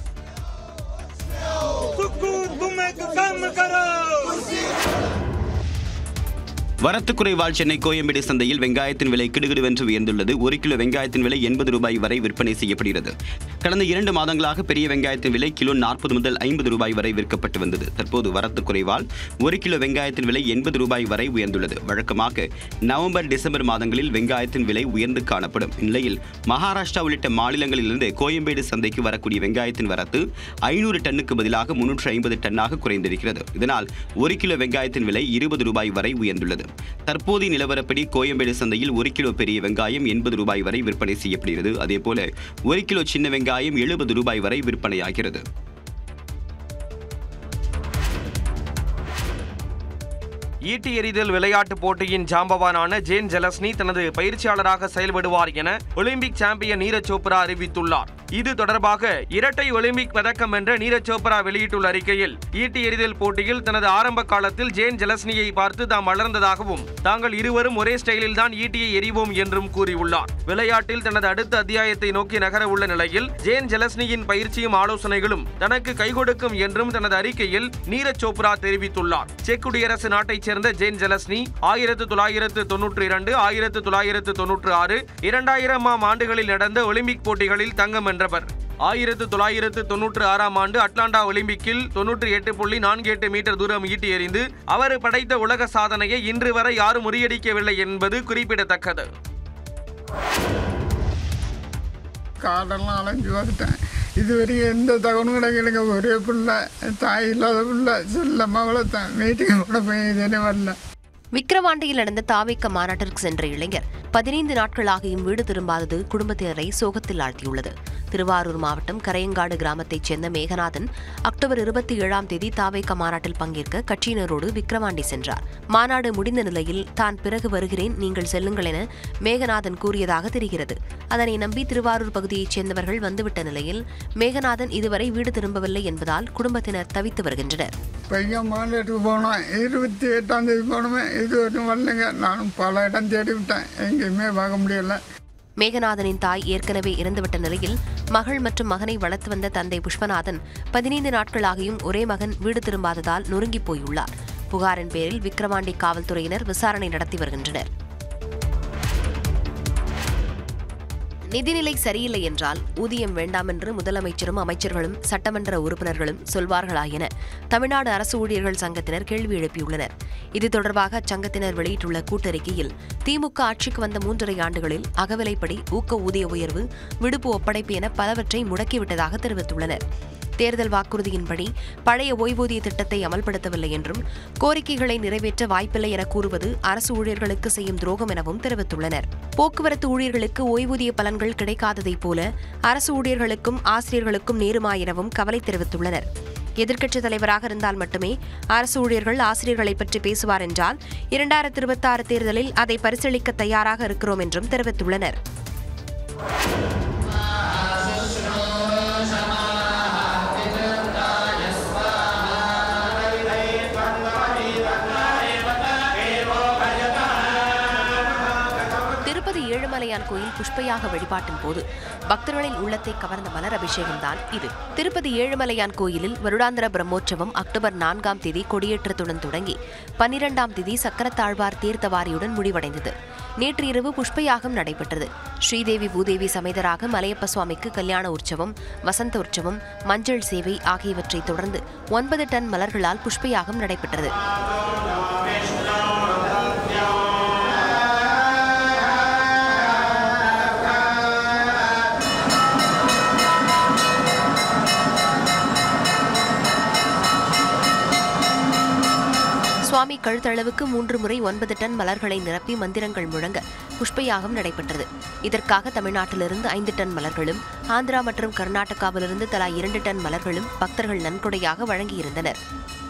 வரத்து குறைவால் சென்னை கோயம்பேடு சந்தையில் வெங்காயத்தின் விலை கிடுகிடுவென்று உயர்ந்துள்ளது ஒரு கிலோ வெங்காயத்தின் விலை எண்பது ரூபாய் வரை விற்பனை செய்யப்படுகிறது கடந்த இரண்டு மாதங்களாக பெரிய வெங்காயத்தின் விலை கிலோ நாற்பது முதல் ஐம்பது ரூபாய் வரை விற்கப்பட்டு வந்தது தற்போது வரத்து குறைவால் ஒரு கிலோ வெங்காயத்தின் விலை எண்பது ரூபாய் வரை உயர்ந்துள்ளது வழக்கமாக நவம்பர் டிசம்பர் மாதங்களில் வெங்காயத்தின் விலை உயர்ந்து காணப்படும் இந்நிலையில் மகாராஷ்டிரா உள்ளிட்ட மாநிலங்களிலிருந்து கோயம்பேடு சந்தைக்கு வரக்கூடிய வெங்காயத்தின் வரத்து ஐநூறு டன்னுக்கு பதிலாக முன்னூற்று ஐம்பது டன்னாக குறைந்திருக்கிறது இதனால் ஒரு கிலோ வெங்காயத்தின் விலை இருபது ரூபாய் வரை உயர்ந்துள்ளது தற்போதைய நிலவரப்படி கோயம்பேடு சந்தையில் ஒரு கிலோ பெரிய வெங்காயம் எண்பது ரூபாய் வரை விற்பனை செய்யப்படுகிறது அதேபோல ஒரு கிலோ சின்ன வெங்காயம் எழுபது ரூபாய் வரை விற்பனையாகிறது ஈட்டி எறிதல் விளையாட்டுப் போட்டியின் ஜாம்பவானான ஜேன் ஜெலஸ்னி தனது பயிற்சியாளராக செயல்படுவார் என ஒலிம்பிக் சாம்பியன் நீரஜ் சோப்ரா அறிவித்துள்ளார் இது தொடர்பாக இரட்டை ஒலிம்பிக் பதக்கம் வென்ற நீரஜ் சோப்ரா வெளியிட்டுள்ள அறிக்கையில் ஈட்டி எறிதல் போட்டியில் தனது ஆரம்ப காலத்தில் ஜேன் ஜெலஸ்னியை பார்த்து தாம் வளர்ந்ததாகவும் தாங்கள் இருவரும் ஒரே ஸ்டைலில் தான் ஈட்டியை எறிவோம் என்றும் கூறியுள்ளார் விளையாட்டில் தனது அடுத்த அத்தியாயத்தை நோக்கி நகர உள்ள நிலையில் ஜேன் ஜெலஸ்னியின் பயிற்சியும் ஆலோசனைகளும் தனக்கு கை கொடுக்கும் என்றும் தனது அறிக்கையில் நீரஜ் சோப்ரா தெரிவித்துள்ளார் செக் குடியரசு நாட்டைச் சேர்ந்த ஜேன் ஜெலஸ்னி ஆயிரத்து தொள்ளாயிரத்து தொன்னூற்றி இரண்டு ஆயிரத்து தொள்ளாயிரத்து தொன்னூற்று ஆறு இரண்டாயிரமாம் ஆண்டுகளில் நடந்த ஒலிம்பிக் போட்டிகளில் தங்கம் வென்றவர் ஆயிரத்து தொள்ளாயிரத்து தொன்னூற்று ஆறாம் ஆண்டு அட்லாண்டா ஒலிம்பிக்கில் தொன்னூற்றி எட்டு புள்ளி நான்கு எட்டு மீட்டர் தூரம் ஈட்டி எறிந்து அவர் படைத்த உலக சாதனையை இன்று வரை யாரும் முறியடிக்கவில்லை என்பது குறிப்பிடத்தக்கது காடெல்லாம் அலைஞ்சு வந்துட்டேன் இதுவரைக்கும் எந்த தகவலும் கிடைக்கலைங்க ஒரே பிள்ளை தாய் இல்லாத பிள்ளை செல்லம்மா வளர்த்தேன் மீட்டிங் கூட போய் இதுன்னு வரல விக்கிரவாண்டியில் நடந்த தாவேக்க மாநாட்டிற்கு சென்ற இளைஞர் பதினைந்து நாட்களாகியும் வீடு திரும்பாதது குடும்பத்தினரை சோகத்தில் ஆழ்த்தியுள்ளது திருவாரூர் மாவட்டம் கரையங்காடு கிராமத்தைச் சேர்ந்த மேகநாதன் அக்டோபர் இருபத்தி ஏழாம் தேதி தாவேக்க மாநாட்டில் பங்கேற்க கட்சியினரோடு விக்கிரவாண்டி சென்றார் மாநாடு முடிந்த நிலையில் தான் பிறகு வருகிறேன் நீங்கள் செல்லுங்கள் என மேகநாதன் கூறியதாக தெரிகிறது அதனை நம்பி திருவாரூர் பகுதியைச் சேர்ந்தவர்கள் வந்துவிட்ட நிலையில் மேகநாதன் இதுவரை வீடு திரும்பவில்லை என்பதால் குடும்பத்தினர் தவித்து வருகின்றனர் பையன் மாநிலத்துக்கு போனோம் இருபத்தி எட்டாம் தேதி போனோமே இது வரைக்கும் வரலைங்க நானும் பல இடம் தேடி விட்டேன் எங்கேயுமே பார்க்க முடியல மேகநாதனின் தாய் ஏற்கனவே இறந்துவிட்ட நிலையில் மகள் மற்றும் மகனை வளர்த்து வந்த தந்தை புஷ்பநாதன் பதினைந்து நாட்களாகியும் ஒரே மகன் வீடு திரும்பாததால் நொறுங்கிப் போயுள்ளார் புகாரின் பேரில் விக்கிரவாண்டி காவல்துறையினர் விசாரணை நடத்தி வருகின்றனர் நிதிநிலை சரியில்லை என்றால் ஊதியம் வேண்டாம் என்று முதலமைச்சரும் அமைச்சர்களும் சட்டமன்ற உறுப்பினர்களும் சொல்வார்களா என தமிழ்நாடு அரசு ஊழியர்கள் சங்கத்தினர் கேள்வி எழுப்பியுள்ளனர் இது தொடர்பாக அச்சங்கத்தினர் வெளியிட்டுள்ள கூட்டறிக்கையில் திமுக ஆட்சிக்கு வந்த மூன்றரை ஆண்டுகளில் அகவிலைப்படி ஊக்க ஊதிய உயர்வு விடுப்பு ஒப்படைப்பு என பலவற்றை முடக்கிவிட்டதாக தெரிவித்துள்ளனர் தேர்தல் வாக்குறுதியின்படி பழைய ஓய்வூதிய திட்டத்தை அமல்படுத்தவில்லை என்றும் கோரிக்கைகளை நிறைவேற்ற வாய்ப்பில்லை என கூறுவது அரசு ஊழியர்களுக்கு செய்யும் துரோகம் எனவும் தெரிவித்துள்ளனர் போக்குவரத்து ஊழியர்களுக்கு ஓய்வூதிய பலன்கள் கிடைக்காததைப் போல அரசு ஊழியர்களுக்கும் ஆசிரியர்களுக்கும் நேருமா எனவும் கவலை தெரிவித்துள்ளனர் எதிர்க்கட்சித் தலைவராக இருந்தால் மட்டுமே அரசு ஊழியர்கள் ஆசிரியர்களை பற்றி பேசுவார் என்றால் இரண்டாயிரத்தி இருபத்தாறு தேர்தலில் அதை பரிசீலிக்க தயாராக இருக்கிறோம் என்றும் தெரிவித்துள்ளனர் திருப்பதி ஏழுமலையான் கோயில் புஷ்பயாக வழிபாட்டின் போது பக்தர்களின் உள்ளத்தை கவர்ந்த மலர் அபிஷேகம்தான் இது திருப்பதி ஏழுமலையான் கோயிலில் வருடாந்திர பிரம்மோற்சவம் அக்டோபர் நான்காம் தேதி கொடியேற்றத்துடன் தொடங்கி பன்னிரெண்டாம் தேதி சக்கரத்தாழ்வார் தீர்த்தவாரியுடன் முடிவடைந்தது நேற்று இரவு புஷ்பயாகம் நடைபெற்றது ஸ்ரீதேவி பூதேவி சமேதராக மலையப்ப சுவாமிக்கு கல்யாண உற்சவம் வசந்த உற்சவம் மஞ்சள் சேவை ஆகியவற்றை தொடர்ந்து ஒன்பது டன் மலர்களால் புஷ்பயாகம் நடைபெற்றது கழுத்தளவுக்கு மூன்று முறை ஒன்பது டன் மலர்களை நிரப்பி மந்திரங்கள் முழங்க புஷ்பயாகம் நடைபெற்றது இதற்காக தமிழ்நாட்டிலிருந்து ஐந்து டன் மலர்களும் ஆந்திரா மற்றும் கர்நாடகாவிலிருந்து தலா இரண்டு டன் மலர்களும் பக்தர்கள் நன்கொடையாக வழங்கியிருந்தனர்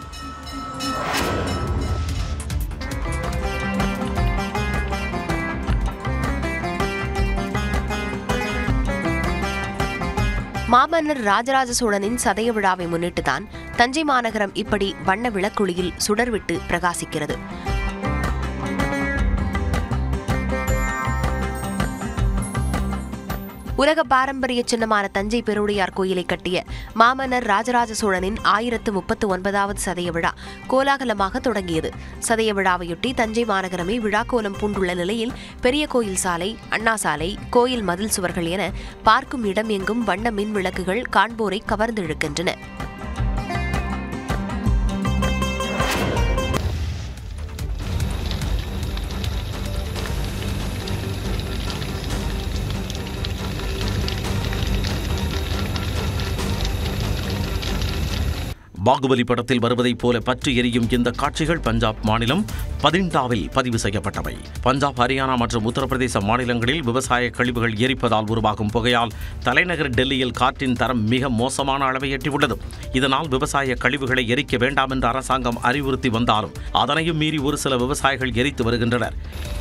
மாமன்னர் ராஜராஜ சோழனின் சதய விழாவை முன்னிட்டுதான் தஞ்சை மாநகரம் இப்படி வண்ண விளக்குளியில் சுடர்விட்டு பிரகாசிக்கிறது உலக பாரம்பரிய சின்னமான தஞ்சை பெருவுடையார் கோயிலை கட்டிய மாமன்னர் ராஜராஜ சோழனின் ஆயிரத்து முப்பத்து ஒன்பதாவது சதய விழா கோலாகலமாக தொடங்கியது சதய விழாவையொட்டி தஞ்சை மாநகரமே விழாக்கோலம் பூண்டுள்ள நிலையில் பெரிய கோயில் சாலை அண்ணா சாலை கோயில் மதில் சுவர்கள் என பார்க்கும் இடம் எங்கும் வண்ண மின் விளக்குகள் காண்போரை கவர்ந்திழுக்கின்றன பாகுபலி படத்தில் வருவதைப் போல பற்றி எரியும் இந்த காட்சிகள் பஞ்சாப் மாநிலம் பதிண்டாவில் பதிவு செய்யப்பட்டவை பஞ்சாப் ஹரியானா மற்றும் உத்தரப்பிரதேச மாநிலங்களில் விவசாய கழிவுகள் எரிப்பதால் உருவாகும் புகையால் தலைநகர் டெல்லியில் காற்றின் தரம் மிக மோசமான அளவை எட்டியுள்ளது இதனால் விவசாய கழிவுகளை எரிக்க வேண்டாம் என்று அரசாங்கம் அறிவுறுத்தி வந்தாலும் அதனையும் மீறி ஒரு சில விவசாயிகள் எரித்து வருகின்றனர்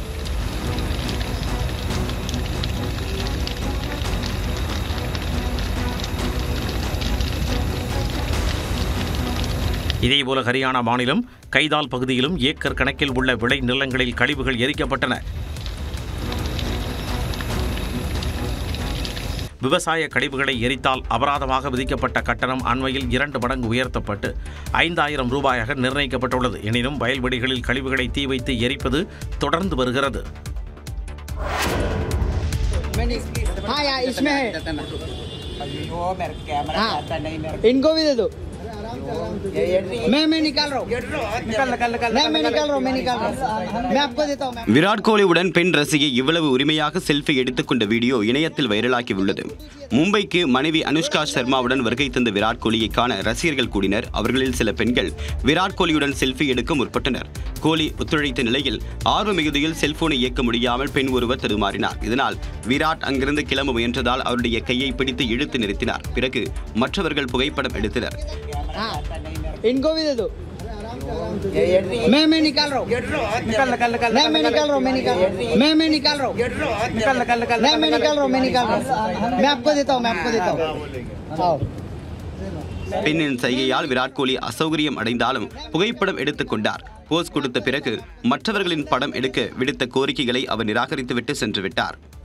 இதேபோல ஹரியானா மாநிலம் கைதால் பகுதியிலும் ஏக்கர் கணக்கில் உள்ள விளை நிலங்களில் கழிவுகள் எரிக்கப்பட்டன விவசாய கழிவுகளை எரித்தால் அபராதமாக விதிக்கப்பட்ட கட்டணம் அண்மையில் இரண்டு மடங்கு உயர்த்தப்பட்டு ஐந்தாயிரம் ரூபாயாக நிர்ணயிக்கப்பட்டுள்ளது எனினும் வயல்வெளிகளில் கழிவுகளை தீ வைத்து எரிப்பது தொடர்ந்து வருகிறது हाँ यार इसमें है हाँ इनको भी दे दो मैं मैं निकाल रहा हूँ नहीं मैं निकाल रहा हूँ मैं निकाल रहा हूँ मैं आपको देता हूँ விராட் கோலியுடன் பெண் ரசிகை இவ்வளவு உரிமையாக செல்ஃபி எடுத்துக்கொண்ட வீடியோ இணையத்தில் வைரலாகி உள்ளது மும்பைக்கு மனைவி அனுஷ்கா சர்மாவுடன் வருகை தந்த விராட் கோலியை காண ரசிகர்கள் கூடினர் அவர்களில் சில பெண்கள் விராட் கோலியுடன் செல்ஃபி எடுக்க முற்பட்டனர் கோலி ஒத்துழைத்த நிலையில் ஆர்வ மிகுதியில் செல்போனை இயக்க முடியாமல் பெண் ஒருவர் தடுமாறினார் இதனால் விராட் அங்கிருந்து கிளம்ப முயன்றதால் அவருடைய கையை பிடித்து இழுத்து நிறுத்தினார் பிறகு மற்றவர்கள் புகைப்படம் எடுத்தனர் हाँ इनको भी दे दो मैं मैं निकाल रहा हूँ नहीं मैं निकाल रहा हूँ मैं निकाल रहा हूँ मैं मैं निकाल रहा हूँ नहीं मैं निकाल रहा हूँ मैं निकाल रहा हूँ मैं आपको देता हूँ मैं आपको देता हूँ आओ பெண்ணின் சைகையால் விராட் கோலி அசௌகரியம் அடைந்தாலும் புகைப்படம் எடுத்துக் கொண்டார் போஸ் கொடுத்த பிறகு மற்றவர்களின் படம் எடுக்க விடுத்த கோரிக்கைகளை அவர் நிராகரித்துவிட்டு சென்று விட்டார்